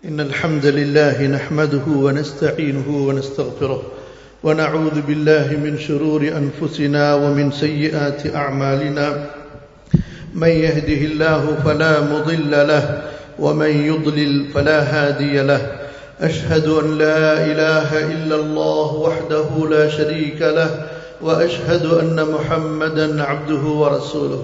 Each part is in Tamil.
إن الحمد لله نحمده ونستعينه ونستغفره ونعوذ بالله من شرور أنفسنا ومن سيئات أعمالنا من يهده الله فلا مضل له ومن يضلل فلا هادي له أشهد أن لا إله إلا الله وحده لا شريك له وأشهد أن محمدا عبده ورسوله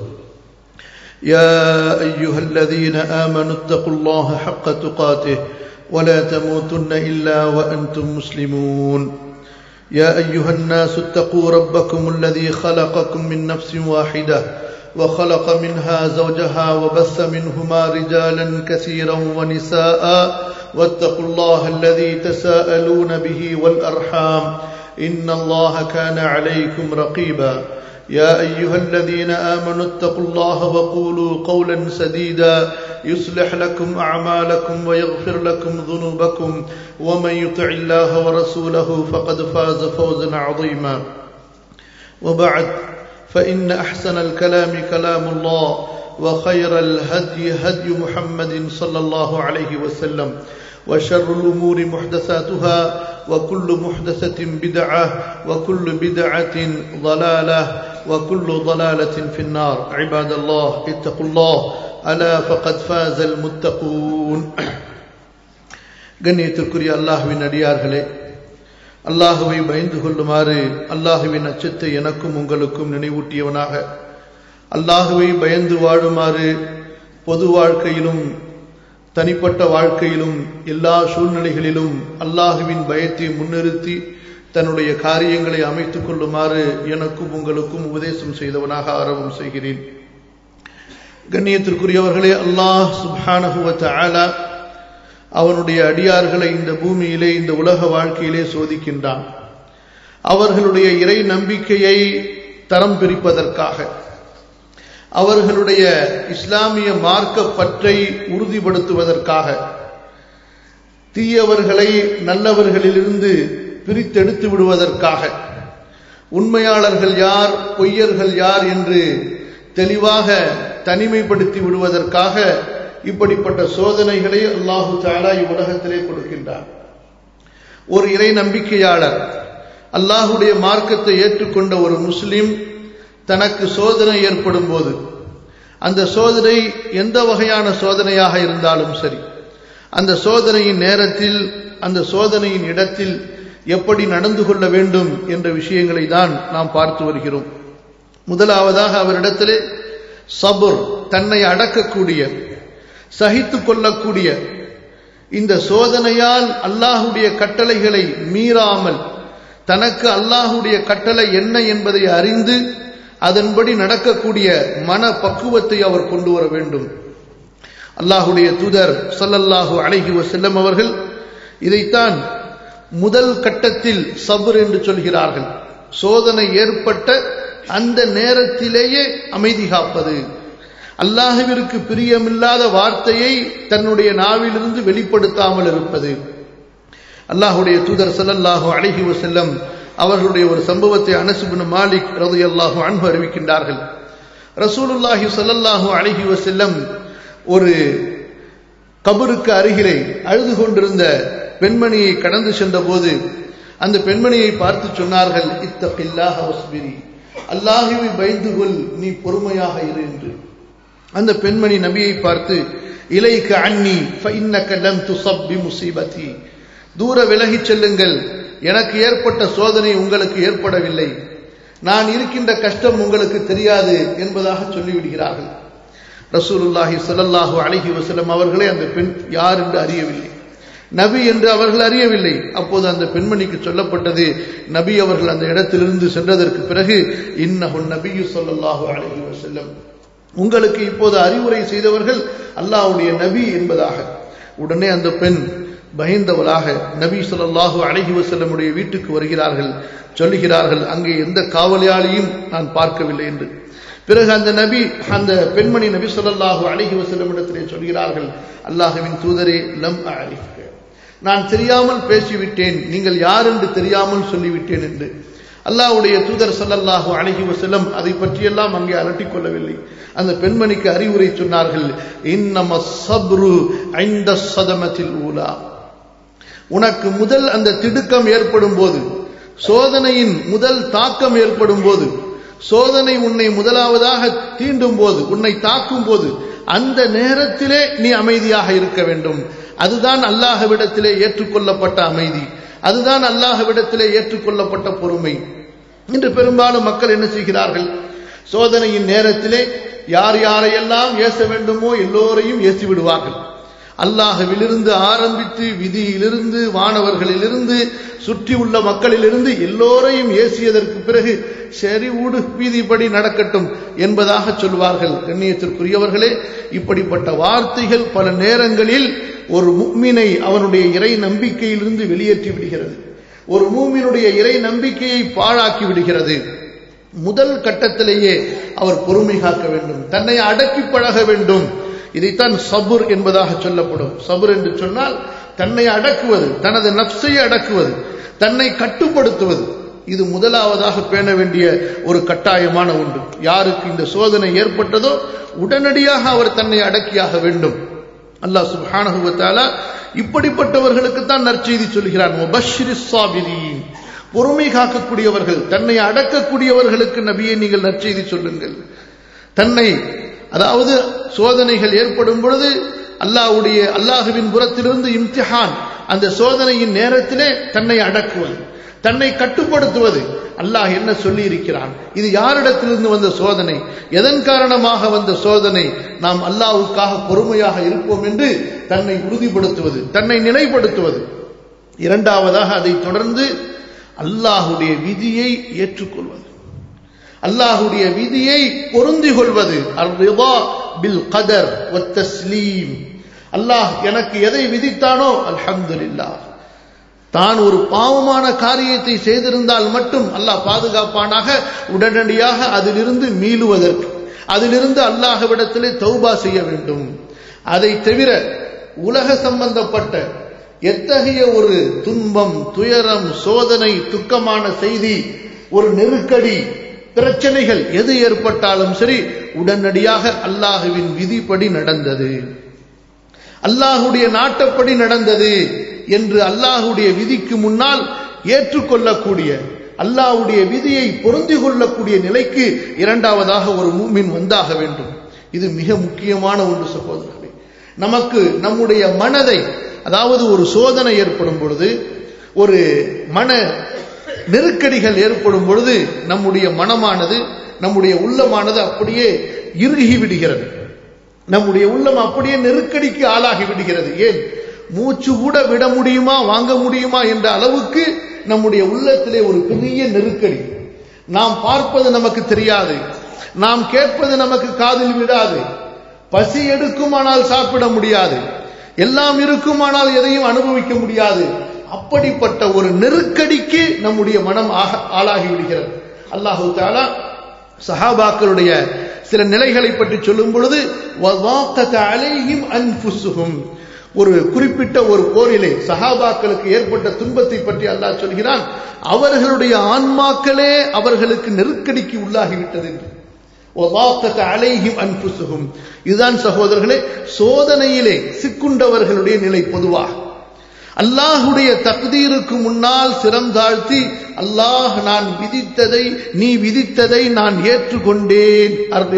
يا أيها الذين آمنوا اتقوا الله حق تقاته ولا تموتن إلا وأنتم مسلمون يا أيها الناس اتقوا ربكم الذي خلقكم من نفس واحدة وخلق منها زوجها وبث منهما رجالا كثيرا ونساء واتقوا الله الذي تساءلون به والأرحام إن الله كان عليكم رقيبا يا أيها الذين آمنوا اتقوا الله وقولوا قولا سديدا يصلح لكم أعمالكم ويغفر لكم ذنوبكم ومن يطع الله ورسوله فقد فاز فوزا عظيما وبعد فإن أحسن الكلام كلام الله وخير الهدي هدي محمد صلى الله عليه وسلم وشر الأمور محدثاتها وكل محدثة بدعة وكل بدعة ضلالة وكل ضلالة في النار عباد الله اتقوا الله ألا فقد فاز المتقون கண்ணியத்திற்குரிய அல்லாஹுவின் அடியார்களே அல்லாஹுவை பயந்து கொள்ளுமாறு அல்லாஹுவின் அச்சத்தை எனக்கும் உங்களுக்கும் நினைவூட்டியவனாக அல்லாஹுவை பயந்து வாழுமாறு பொது வாழ்க்கையிலும் தனிப்பட்ட வாழ்க்கையிலும் எல்லா சூழ்நிலைகளிலும் அல்லாஹுவின் பயத்தை முன்னிறுத்தி தன்னுடைய காரியங்களை அமைத்துக் கொள்ளுமாறு எனக்கும் உங்களுக்கும் உபதேசம் செய்தவனாக ஆரம்பம் செய்கிறேன் கண்ணியத்திற்குரியவர்களே அல்லாஹ் சுபானகுவத்த ஆலா அவனுடைய அடியார்களை இந்த பூமியிலே இந்த உலக வாழ்க்கையிலே சோதிக்கின்றான் அவர்களுடைய இறை நம்பிக்கையை தரம் பிரிப்பதற்காக அவர்களுடைய இஸ்லாமிய மார்க்க பற்றை உறுதிப்படுத்துவதற்காக தீயவர்களை நல்லவர்களிலிருந்து பிரித்தெடுத்து விடுவதற்காக உண்மையாளர்கள் யார் பொய்யர்கள் யார் என்று தெளிவாக தனிமைப்படுத்தி விடுவதற்காக இப்படிப்பட்ட சோதனைகளை அல்லாஹு தாலா இவ்வுலகத்திலே கொடுக்கின்றார் ஒரு இறை நம்பிக்கையாளர் அல்லாஹுடைய மார்க்கத்தை ஏற்றுக்கொண்ட ஒரு முஸ்லிம் தனக்கு சோதனை ஏற்படும் போது அந்த சோதனை எந்த வகையான சோதனையாக இருந்தாலும் சரி அந்த சோதனையின் நேரத்தில் அந்த சோதனையின் இடத்தில் எப்படி நடந்து கொள்ள வேண்டும் என்ற விஷயங்களை தான் நாம் பார்த்து வருகிறோம் முதலாவதாக அவரிடத்திலே சபுர் தன்னை அடக்கக்கூடிய சகித்து கொள்ளக்கூடிய இந்த சோதனையால் அல்லாஹுடைய கட்டளைகளை மீறாமல் தனக்கு அல்லாஹுடைய கட்டளை என்ன என்பதை அறிந்து அதன்படி நடக்கக்கூடிய மன பக்குவத்தை அவர் கொண்டு வர வேண்டும் அல்லாஹுடைய தூதர் சல்லல்லாஹு அழகி வசல்லம் அவர்கள் இதைத்தான் முதல் கட்டத்தில் சபுர் என்று சொல்கிறார்கள் சோதனை ஏற்பட்ட அந்த நேரத்திலேயே அமைதி காப்பது அல்லாஹுவிற்கு பிரியமில்லாத வார்த்தையை தன்னுடைய நாவிலிருந்து வெளிப்படுத்தாமல் இருப்பது அல்லாஹுடைய தூதர் சல்லல்லாஹு அழகி வசல்லம் அவர்களுடைய ஒரு சம்பவத்தை அனசுபின் மாலிக் ரது அல்லாஹு அன்பு அறிவிக்கின்றார்கள் ரசூலுல்லாஹி சல்லல்லாஹு அழகி வசல்லம் ஒரு கபருக்கு அருகிலே அழுது கொண்டிருந்த பெண்மணியை கடந்து சென்ற போது அந்த பெண்மணியை பார்த்து சொன்னார்கள் இத்தகில்லாஹ வஸ்பிரி அல்லாஹுவை பயந்து கொள் நீ பொறுமையாக இரு என்று அந்த பெண்மணி நபியை பார்த்து இலைக்க அன்னி ஃபைன்னக லம் துஸப்பி முசீபதி தூர விலகிச் செல்லுங்கள் எனக்கு ஏற்பட்ட சோதனை உங்களுக்கு ஏற்படவில்லை நான் இருக்கின்ற கஷ்டம் உங்களுக்கு தெரியாது என்பதாக சொல்லிவிடுகிறார்கள் ரசூலுல்லாஹி சல்லல்லாஹு அழகி வசலம் அவர்களே அந்த பெண் யார் என்று அறியவில்லை நபி என்று அவர்கள் அறியவில்லை அப்போது அந்த பெண்மணிக்கு சொல்லப்பட்டது நபி அவர்கள் அந்த இடத்திலிருந்து சென்றதற்கு பிறகு இன்னஹுன் நபியு சொல்லல்லாஹு அழகி வசல்லம் உங்களுக்கு இப்போது அறிவுரை செய்தவர்கள் அல்லாஹுடைய நபி என்பதாக உடனே அந்த பெண் பயந்தவளாக நபி சொல்லாஹு அழகி வசல்லமுடைய வீட்டுக்கு வருகிறார்கள் சொல்லுகிறார்கள் அங்கே எந்த காவலாளியும் நான் பார்க்கவில்லை என்று பிறகு அந்த நபி அந்த பெண்மணி நபி சொல்லாஹு அழகி வசல்லமிடத்திலே சொல்கிறார்கள் அல்லாஹுவின் தூதரே லம் அழிக்க நான் தெரியாமல் பேசிவிட்டேன் நீங்கள் யார் என்று தெரியாமல் சொல்லிவிட்டேன் என்று அல்லாஹ்வுடைய தூதர் ஸல்லல்லாஹு அலைஹி வஸல்லம் அதை பற்றியெல்லாம் அங்கே அலட்டிக் கொள்ளவில்லை அந்த பெண்மணிக்கு அறிவுரை சொன்னார்கள் இன்னம சப்ரு ஐந்த சதமத்தில் ஊலா உனக்கு முதல் அந்த திடுக்கம் ஏற்படும் போது சோதனையின் முதல் தாக்கம் ஏற்படும் போது சோதனை உன்னை முதலாவதாக தீண்டும் போது உன்னை தாக்கும் போது அந்த நேரத்திலே நீ அமைதியாக இருக்க வேண்டும் அதுதான் அல்லாஹ்விடத்திலே ஏற்றுக்கொள்ளப்பட்ட அமைதி அதுதான் அல்லாஹ்விடத்திலே ஏற்றுக்கொள்ளப்பட்ட பொறுமை இன்று பெரும்பாலும் மக்கள் என்ன செய்கிறார்கள் சோதனையின் நேரத்திலே யார் யாரையெல்லாம் ஏச வேண்டுமோ எல்லோரையும் ஏசி விடுவார்கள் அல்லாஹ்விலிருந்து ஆரம்பித்து விதியிலிருந்து வானவர்களிலிருந்து சுற்றி உள்ள மக்களிலிருந்து எல்லோரையும் ஏசியதற்கு பிறகு சரி ஊடு வீதிப்படி நடக்கட்டும் என்பதாக சொல்வார்கள் கண்ணியத்திற்குரியவர்களே இப்படிப்பட்ட வார்த்தைகள் பல நேரங்களில் ஒரு முக்மினை அவனுடைய இறை நம்பிக்கையிலிருந்து வெளியேற்றி விடுகிறது ஒரு மூமினுடைய இறை நம்பிக்கையை பாழாக்கி விடுகிறது முதல் கட்டத்திலேயே அவர் பொறுமை காக்க வேண்டும் தன்னை அடக்கி பழக வேண்டும் இதைத்தான் சபுர் என்பதாக சொல்லப்படும் சபுர் என்று சொன்னால் தன்னை அடக்குவது தனது நப்சை அடக்குவது தன்னை கட்டுப்படுத்துவது இது முதலாவதாக பேண வேண்டிய ஒரு கட்டாயமான ஒன்று யாருக்கு இந்த சோதனை ஏற்பட்டதோ உடனடியாக அவர் தன்னை அடக்கியாக வேண்டும் அல்லாஹ் சுப்ஹானஹு வ தஆலா இப்படிப்பட்டவர்களுக்கு தான் நற்செய்தி சொல்கிறான் முபஷ்ஷிரிஸ் சாபிரீன் பொறுமை காக்கக்கூடியவர்கள் தன்னை அடக்கக்கூடியவர்களுக்கு நபியை நீங்கள் நற்செய்தி சொல்லுங்கள் தன்னை அதாவது சோதனைகள் ஏற்படும் பொழுது அல்லாஹ்வுடைய அல்லாஹுவின் புறத்திலிருந்து இம்திஹான் அந்த சோதனையின் நேரத்திலே தன்னை அடக்குவது தன்னை கட்டுப்படுத்துவது அல்லாஹ் என்ன சொல்லி இருக்கிறான் இது யாரிடத்திலிருந்து வந்த சோதனை எதன் காரணமாக வந்த சோதனை நாம் அல்லாஹ்வுக்காக பொறுமையாக இருப்போம் என்று தன்னை உறுதிப்படுத்துவது தன்னை நிலைப்படுத்துவது இரண்டாவதாக அதை தொடர்ந்து அல்லாஹுடைய விதியை ஏற்றுக்கொள்வது அல்லாஹுடைய விதியை பொருந்தி கொள்வது அர்ரிதா பில் கதர் தஸ்லீம் அல்லாஹ் எனக்கு எதை விதித்தானோ அல்ஹம்துலில்லாஹ் தான் ஒரு பாவமான காரியத்தை செய்திருந்தால் மட்டும் அல்லாஹ் பாதுகாப்பானாக உடனடியாக அதிலிருந்து மீளுவதற்கு அதிலிருந்து அல்லாஹ்விடத்திலே தௌபா செய்ய வேண்டும் அதை தவிர உலக சம்பந்தப்பட்ட எத்தகைய ஒரு துன்பம் துயரம் சோதனை துக்கமான செய்தி ஒரு நெருக்கடி பிரச்சனைகள் எது ஏற்பட்டாலும் சரி உடனடியாக அல்லாஹுவின் விதிப்படி நடந்தது அல்லாஹுடைய நாட்டப்படி நடந்தது என்று அல்லாஹுடைய விதிக்கு முன்னால் ஏற்றுக்கொள்ளக்கூடிய அல்லாஹுடைய விதியை பொருந்தி கொள்ளக்கூடிய நிலைக்கு இரண்டாவதாக ஒரு மூமின் வந்தாக வேண்டும் இது மிக முக்கியமான ஒன்று சகோதரர்களே நமக்கு நம்முடைய மனதை அதாவது ஒரு சோதனை ஏற்படும் பொழுது ஒரு மன நெருக்கடிகள் ஏற்படும் பொழுது நம்முடைய மனமானது நம்முடைய உள்ளமானது அப்படியே இறுகி விடுகிறது நம்முடைய உள்ளம் அப்படியே நெருக்கடிக்கு ஆளாகி விடுகிறது ஏன் மூச்சு கூட விட முடியுமா வாங்க முடியுமா என்ற அளவுக்கு நம்முடைய உள்ளத்திலே ஒரு பெரிய நெருக்கடி நாம் பார்ப்பது நமக்கு தெரியாது நாம் கேட்பது நமக்கு காதில் விடாது பசி எடுக்குமானால் சாப்பிட முடியாது எல்லாம் இருக்குமானால் எதையும் அனுபவிக்க முடியாது அப்படிப்பட்ட ஒரு நெருக்கடிக்கு நம்முடைய மனம் ஆளாகி விடுகிறது அல்லாஹு தாலா சஹாபாக்களுடைய சில நிலைகளை பற்றி சொல்லும் பொழுது ஒரு குறிப்பிட்ட ஒரு போரிலே சஹாபாக்களுக்கு ஏற்பட்ட துன்பத்தை பற்றி அல்லாஹ் சொல்கிறான் அவர்களுடைய ஆன்மாக்களே அவர்களுக்கு நெருக்கடிக்கு உள்ளாகிவிட்டது என்று அலைஹிம் அன்புசுகும் இதுதான் சகோதரர்களே சோதனையிலே சிக்குண்டவர்களுடைய நிலை பொதுவாக அல்லாஹுடைய தக்தீருக்கு முன்னால் சிரம் தாழ்த்தி அல்லாஹ் நான் விதித்ததை நீ விதித்ததை நான் ஏற்றுக்கொண்டேன்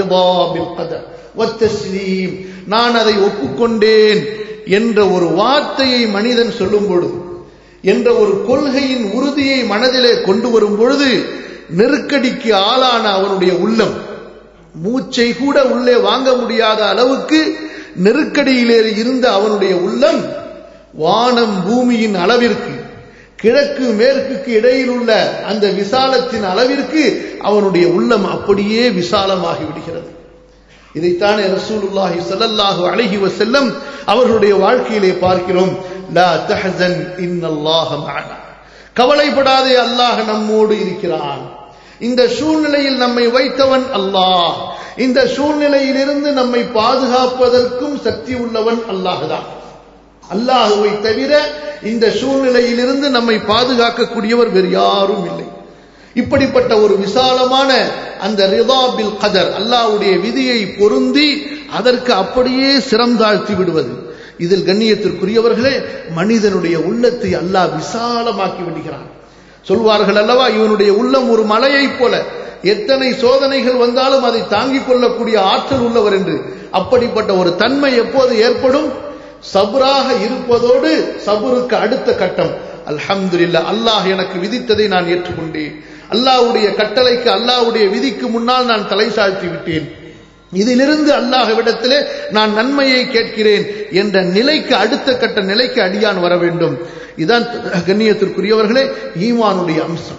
நான் அதை ஒப்புக்கொண்டேன் என்ற ஒரு வார்த்தையை மனிதன் சொல்லும் பொழுது என்ற ஒரு கொள்கையின் உறுதியை மனதிலே கொண்டு வரும் பொழுது நெருக்கடிக்கு ஆளான அவனுடைய உள்ளம் மூச்சை கூட உள்ளே வாங்க முடியாத அளவுக்கு நெருக்கடியிலே இருந்த அவனுடைய உள்ளம் வானம் பூமியின் அளவிற்கு கிழக்கு மேற்குக்கு இடையில் உள்ள அந்த விசாலத்தின் அளவிற்கு அவனுடைய உள்ளம் அப்படியே விசாலமாகி விடுகிறது இதைத்தான் ரசூலுல்லாஹி ஸல்லல்லாஹு அலைஹி வஸல்லம் அவர்களுடைய வாழ்க்கையிலே பார்க்கிறோம் லா தஹசன் இன்னல்லாஹ மஅனா கவலைப்படாதே அல்லாஹ் நம்மோடு இருக்கிறான் இந்த சூழ்நிலையில் நம்மை வைத்தவன் அல்லாஹ் இந்த சூழ்நிலையிலிருந்து நம்மை பாதுகாப்பதற்கும் சக்தி உள்ளவன் அல்லாஹ்தான் அல்லாஹுவை தவிர இந்த சூழ்நிலையிலிருந்து நம்மை பாதுகாக்கக்கூடியவர் வேறு யாரும் இல்லை இப்படிப்பட்ட ஒரு விசாலமான அந்த ரிதாபில் கதர் அல்லாஹ்வுடைய விதியை பொருந்தி அதற்கு அப்படியே சிரம் தாழ்த்தி விடுவது இதில் கண்ணியத்திற்குரியவர்களே மனிதனுடைய உள்ளத்தை அல்லாஹ் விசாலமாக்கி விடுகிறான் சொல்வார்கள் அல்லவா இவனுடைய உள்ளம் ஒரு மலையைப் போல எத்தனை சோதனைகள் வந்தாலும் அதை தாங்கிக் கொள்ளக்கூடிய ஆற்றல் உள்ளவர் என்று அப்படிப்பட்ட ஒரு தன்மை எப்போது ஏற்படும் சபுராக இருப்பதோடு சபுருக்கு அடுத்த கட்டம் அல்ஹம்துலில்லா அல்லாஹ் எனக்கு விதித்ததை நான் ஏற்றுக்கொண்டேன் அல்லாஹ்வுடைய கட்டளைக்கு அல்லாஹ்வுடைய விதிக்கு முன்னால் நான் தலை சாய்த்தி விட்டேன் இதிலிருந்து அல்லாஹ்விடத்திலே நான் நன்மையை கேட்கிறேன் என்ற நிலைக்கு அடுத்த கட்ட நிலைக்கு அடியான் வர வேண்டும் இதான் கண்ணியத்திற்குரியவர்களே ஈமானுடைய அம்சம்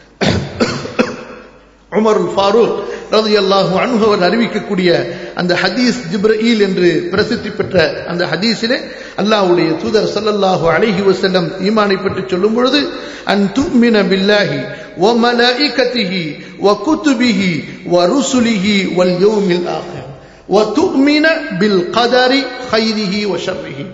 உமருல் ஃபாரூக் ரலியல்லாஹு அன்ஹு அவர் அறிவிக்கக்கூடிய அந்த ஹதீஸ் ஜிப்ரீல் என்று பிரசித்தி பெற்ற அந்த ஹதீஸிலே அல்லாஹ்வுடைய தூதர் ஸல்லல்லாஹு அலைஹி வஸல்லம் ஈமானை பற்றி சொல்லும் பொழுது அன் துமின பில்லாஹி வ மலாயிகத்திஹி வ குதுபிஹி வ ருசுலிஹி வல் யௌமில் ஆகிர் வ துமின பில் கதரி கைரிஹி வ ஷர்ரிஹி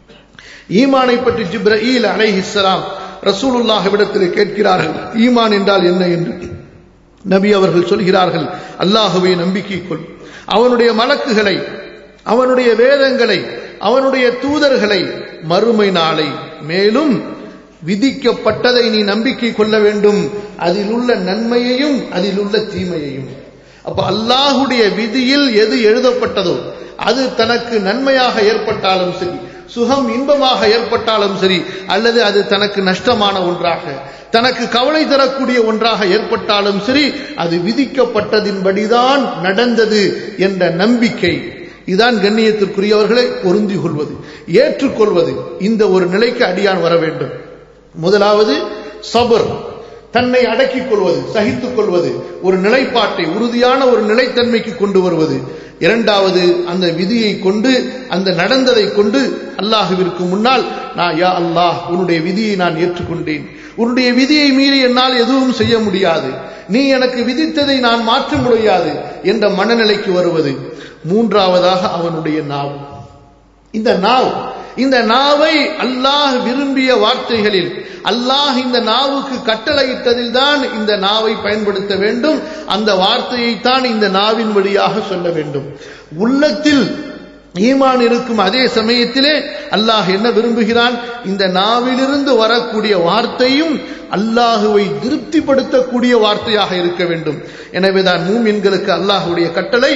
ஈமானை பற்றி ஜிப்ரீல் அலைஹிஸ்ஸலாம் ரசூலுல்லாஹ்விடத்தில் கேட்கிறார்கள் ஈமான் என்றால் என்ன என்று நபி அவர்கள் சொல்கிறார்கள் அல்லாஹுவை நம்பிக்கை கொள் அவனுடைய மலக்குகளை அவனுடைய வேதங்களை அவனுடைய தூதர்களை மறுமை நாளை மேலும் விதிக்கப்பட்டதை நீ நம்பிக்கை கொள்ள வேண்டும் அதில் உள்ள நன்மையையும் அதில் உள்ள தீமையையும் அப்ப அல்லாஹுடைய விதியில் எது எழுதப்பட்டதோ அது தனக்கு நன்மையாக ஏற்பட்டாலும் சரி சுகம் இன்பமாக ஏற்பட்டாலும் சரி அல்லது அது தனக்கு நஷ்டமான ஒன்றாக தனக்கு கவலை தரக்கூடிய ஒன்றாக ஏற்பட்டாலும் சரி அது விதிக்கப்பட்டதின்படிதான் நடந்தது என்ற நம்பிக்கை இதான் கண்ணியத்திற்குரியவர்களை பொருந்தி கொள்வது ஏற்றுக்கொள்வது இந்த ஒரு நிலைக்கு அடியான் வர வேண்டும் முதலாவது சபர் தன்னை அடக்கிக் கொள்வது சகித்துக் கொள்வது ஒரு நிலைப்பாட்டை உறுதியான ஒரு நிலைத்தன்மைக்கு கொண்டு வருவது இரண்டாவது அந்த விதியை கொண்டு அந்த நடந்ததை கொண்டு அல்லாஹுவிற்கு முன்னால் நான் யா அல்லாஹ் உன்னுடைய விதியை நான் ஏற்றுக்கொண்டேன் உன்னுடைய விதியை மீறி என்னால் எதுவும் செய்ய முடியாது நீ எனக்கு விதித்ததை நான் மாற்ற முடியாது என்ற மனநிலைக்கு வருவது மூன்றாவதாக அவனுடைய நாவு இந்த நாவ் இந்த நாவை அல்லாஹ் விரும்பிய வார்த்தைகளில் அல்லாஹ் இந்த நாவுக்கு கட்டளையிட்டதில் தான் இந்த நாவை பயன்படுத்த வேண்டும் அந்த வார்த்தையை தான் இந்த நாவின் வழியாக சொல்ல வேண்டும் உள்ளத்தில் ஈமான் இருக்கும் அதே சமயத்திலே அல்லாஹ் என்ன விரும்புகிறான் இந்த நாவிலிருந்து வரக்கூடிய வார்த்தையும் அல்லாஹுவை திருப்திப்படுத்தக்கூடிய வார்த்தையாக இருக்க வேண்டும் எனவேதான் மூமின்களுக்கு அல்லாஹுடைய கட்டளை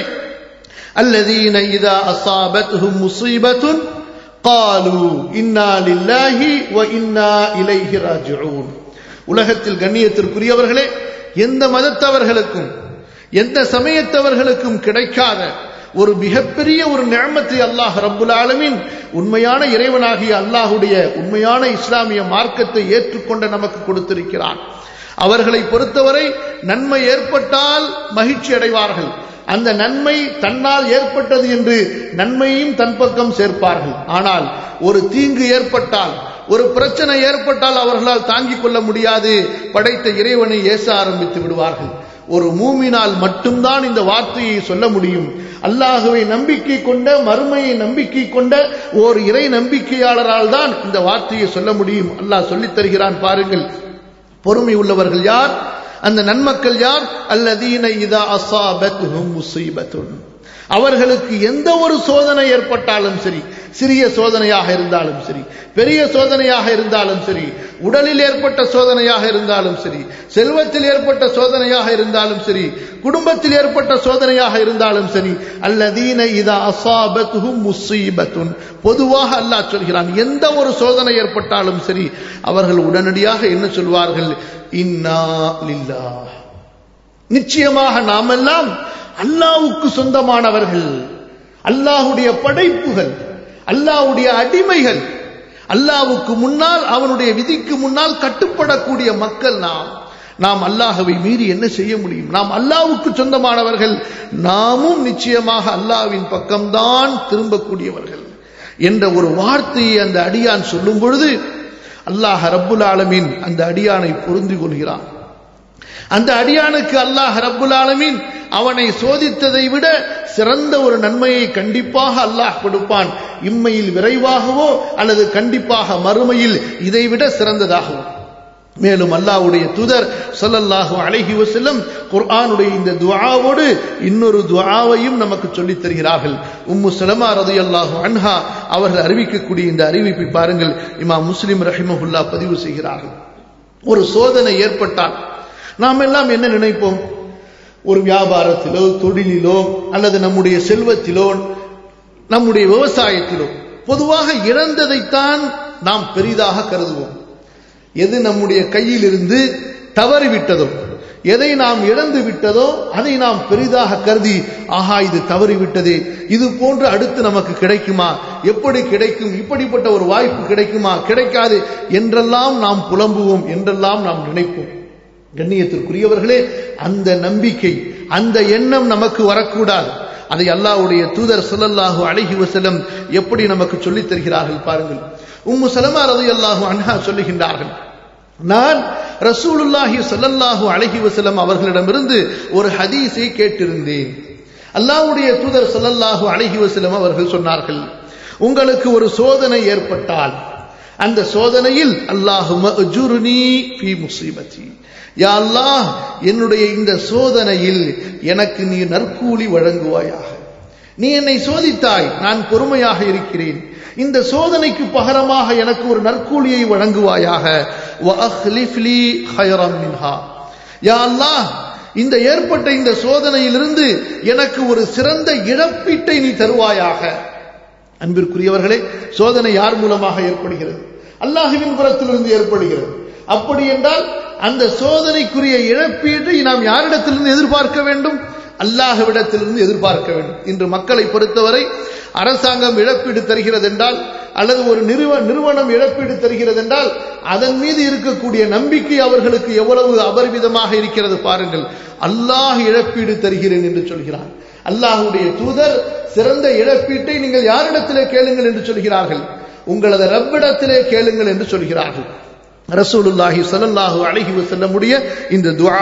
الذين إذا أصابتهم مصيبة قالوا إنا لله وإنا إليه راجعون உலகத்தில் கண்ணியத்திற்குரியவர்களே எந்த மதத்தவர்களுக்கும் எந்த சமயத்தவர்களுக்கும் கிடைக்காத ஒரு மிகப்பெரிய ஒரு நியமத்தை அல்லாஹ் ரப்புல் ஆலமின் உண்மையான இறைவனாகிய அல்லாஹுடைய உண்மையான இஸ்லாமிய மார்க்கத்தை ஏற்றுக்கொண்ட நமக்கு கொடுத்திருக்கிறான் அவர்களை பொறுத்தவரை நன்மை ஏற்பட்டால் மகிழ்ச்சி அடைவார்கள் அந்த நன்மை தன்னால் ஏற்பட்டது என்று நன்மையும் தன் பக்கம் சேர்ப்பார்கள் ஆனால் ஒரு தீங்கு ஏற்பட்டால் ஒரு பிரச்சனை ஏற்பட்டால் அவர்களால் தாங்கிக் கொள்ள முடியாது படைத்த இறைவனை ஏச ஆரம்பித்து விடுவார்கள் ஒரு மூமினால் மட்டும்தான் இந்த வார்த்தையை சொல்ல முடியும் அல்லாஹுவை நம்பிக்கை கொண்ட மறுமையை நம்பிக்கை கொண்ட ஓர் இறை நம்பிக்கையாளரால் தான் இந்த வார்த்தையை சொல்ல முடியும் அல்லாஹ் சொல்லித் தருகிறான் பாருங்கள் பொறுமை உள்ளவர்கள் யார் அந்த நன்மக்கள் யார் அல்லதீன இதா அசாபத்துஹும் முசீபத்துன் அவர்களுக்கு எந்த ஒரு சோதனை ஏற்பட்டாலும் சரி சிறிய சோதனையாக இருந்தாலும் சரி பெரிய சோதனையாக இருந்தாலும் சரி உடலில் ஏற்பட்ட சோதனையாக இருந்தாலும் சரி செல்வத்தில் ஏற்பட்ட சோதனையாக இருந்தாலும் சரி குடும்பத்தில் ஏற்பட்ட சோதனையாக இருந்தாலும் சரி அல்லதீன இதா அசாபத்துஹும் முசீபத்துன் பொதுவாக அல்லாஹ் சொல்கிறான் எந்த ஒரு சோதனை ஏற்பட்டாலும் சரி அவர்கள் உடனடியாக என்ன சொல்வார்கள் இன்னா லில்லா நிச்சயமாக நாமெல்லாம் அல்லாவுக்கு சொந்தமானவர்கள் அல்லாஹுடைய படைப்புகள் அல்லாஹுடைய அடிமைகள் அல்லாவுக்கு முன்னால் அவனுடைய விதிக்கு முன்னால் கட்டுப்படக்கூடிய மக்கள் நாம் நாம் அல்லாஹவை மீறி என்ன செய்ய முடியும் நாம் அல்லாவுக்கு சொந்தமானவர்கள் நாமும் நிச்சயமாக அல்லாவின் பக்கம்தான் திரும்பக்கூடியவர்கள் என்ற ஒரு வார்த்தையை அந்த அடியான் சொல்லும் பொழுது அல்லாஹ் ரப்புல் ஆலமீன் அந்த அடியானை பொருந்தி கொள்கிறான் அந்த அடியானுக்கு அல்லாஹ் ரப்புல் ஆலமீன் அவனை சோதித்ததை விட சிறந்த ஒரு நன்மையை கண்டிப்பாக அல்லாஹ் கொடுப்பான் இம்மையில் விரைவாகவோ அல்லது கண்டிப்பாக மறுமையில் இதைவிட சிறந்ததாகவோ மேலும் அல்லாஹ்வுடைய தூதர் ஸல்லல்லாஹு அலைஹி வஸல்லம் குர்ஆனுடைய இந்த துஆவோடு இன்னொரு துஆவையும் நமக்கு சொல்லித் தருகிறார்கள் உம்மு சலமா ரலியல்லாஹு அன்ஹா அவர்கள் அறிவிக்கக்கூடிய இந்த அறிவிப்பை பாருங்கள் இமாம் முஸ்லிம் ரஹிமஹுல்லா பதிவு செய்கிறார்கள் ஒரு சோதனை ஏற்பட்டால் நாம் எல்லாம் என்ன நினைப்போம் ஒரு வியாபாரத்திலோ தொழிலிலோ அல்லது நம்முடைய செல்வத்திலோ நம்முடைய விவசாயத்திலோ பொதுவாக இழந்ததைத்தான் நாம் பெரிதாக கருதுவோம் எது நம்முடைய கையில் இருந்து தவறிவிட்டதோ எதை நாம் இழந்து விட்டதோ அதை நாம் பெரிதாக கருதி ஆஹா இது தவறிவிட்டதே இது போன்று அடுத்து நமக்கு கிடைக்குமா எப்படி கிடைக்கும் இப்படிப்பட்ட ஒரு வாய்ப்பு கிடைக்குமா கிடைக்காது என்றெல்லாம் நாம் புலம்புவோம் என்றெல்லாம் நாம் நினைப்போம் கண்ணியத்திற்குரியவர்களே அந்த நம்பிக்கை அந்த எண்ணம் நமக்கு வரக்கூடாது அதை அல்லாஹ்வுடைய தூதர் ஸல்லல்லாஹு அலைஹி வஸல்லம் எப்படி நமக்கு சொல்லித் தருகிறார்கள் பாருங்கள் உம்மு சலமா ரலியல்லாஹு அன்ஹா சொல்லுகின்றார்கள் நான் ரசூலுல்லாஹி ஸல்லல்லாஹு அலைஹி வஸல்லம் அவர்களிடமிருந்து ஒரு ஹதீஸை கேட்டிருந்தேன் அல்லாஹ்வுடைய தூதர் ஸல்லல்லாஹு அலைஹி வஸல்லம் அவர்கள் சொன்னார்கள் உங்களுக்கு ஒரு சோதனை ஏற்பட்டால் அந்த சோதனையில் அல்லாஹும அஜுர்னி ஃபீ முஸீபத்தி யா அல்லாஹ் என்னுடைய இந்த சோதனையில் எனக்கு நீ நற்கூலி வழங்குவாயாக நீ என்னை சோதித்தாய் நான் பொறுமையாக இருக்கிறேன் இந்த சோதனைக்கு பகரமாக எனக்கு ஒரு நற்கூலியை வழங்குவாயாக வஅஹ்லிஃப் லீ ஹைரம் மின்ஹா யா அல்லாஹ் இந்த ஏற்பட்ட இந்த சோதனையிலிருந்து எனக்கு ஒரு சிறந்த இழப்பீட்டை நீ தருவாயாக அன்பிற்குரியவர்களே சோதனை யார் மூலமாக ஏற்படுகிறது அல்லாஹுவின் புறத்திலிருந்து ஏற்படுகிறது அப்படி என்றால் அந்த சோதனைக்குரிய இழப்பீட்டை நாம் யாரிடத்திலிருந்து எதிர்பார்க்க வேண்டும் அல்லாஹ்விடத்திலிருந்து எதிர்பார்க்க வேண்டும் இன்று மக்களை பொறுத்தவரை அரசாங்கம் இழப்பீடு தருகிறது என்றால் அல்லது ஒரு நிறுவ நிறுவனம் இழப்பீடு தருகிறது என்றால் அதன் மீது இருக்கக்கூடிய நம்பிக்கை அவர்களுக்கு எவ்வளவு அபரிமிதமாக இருக்கிறது பாருங்கள் அல்லாஹ் இழப்பீடு தருகிறேன் என்று சொல்கிறார் அல்லாஹுடைய தூதர் சிறந்த இழப்பீட்டை நீங்கள் யாரிடத்திலே கேளுங்கள் என்று சொல்கிறார்கள் உங்களது ரப்பிடத்திலே கேளுங்கள் என்று சொல்கிறார்கள் ரசூலுல்லாஹி ஸல்லல்லாஹு அலைஹி வஸல்லமுடைய இந்த துஆ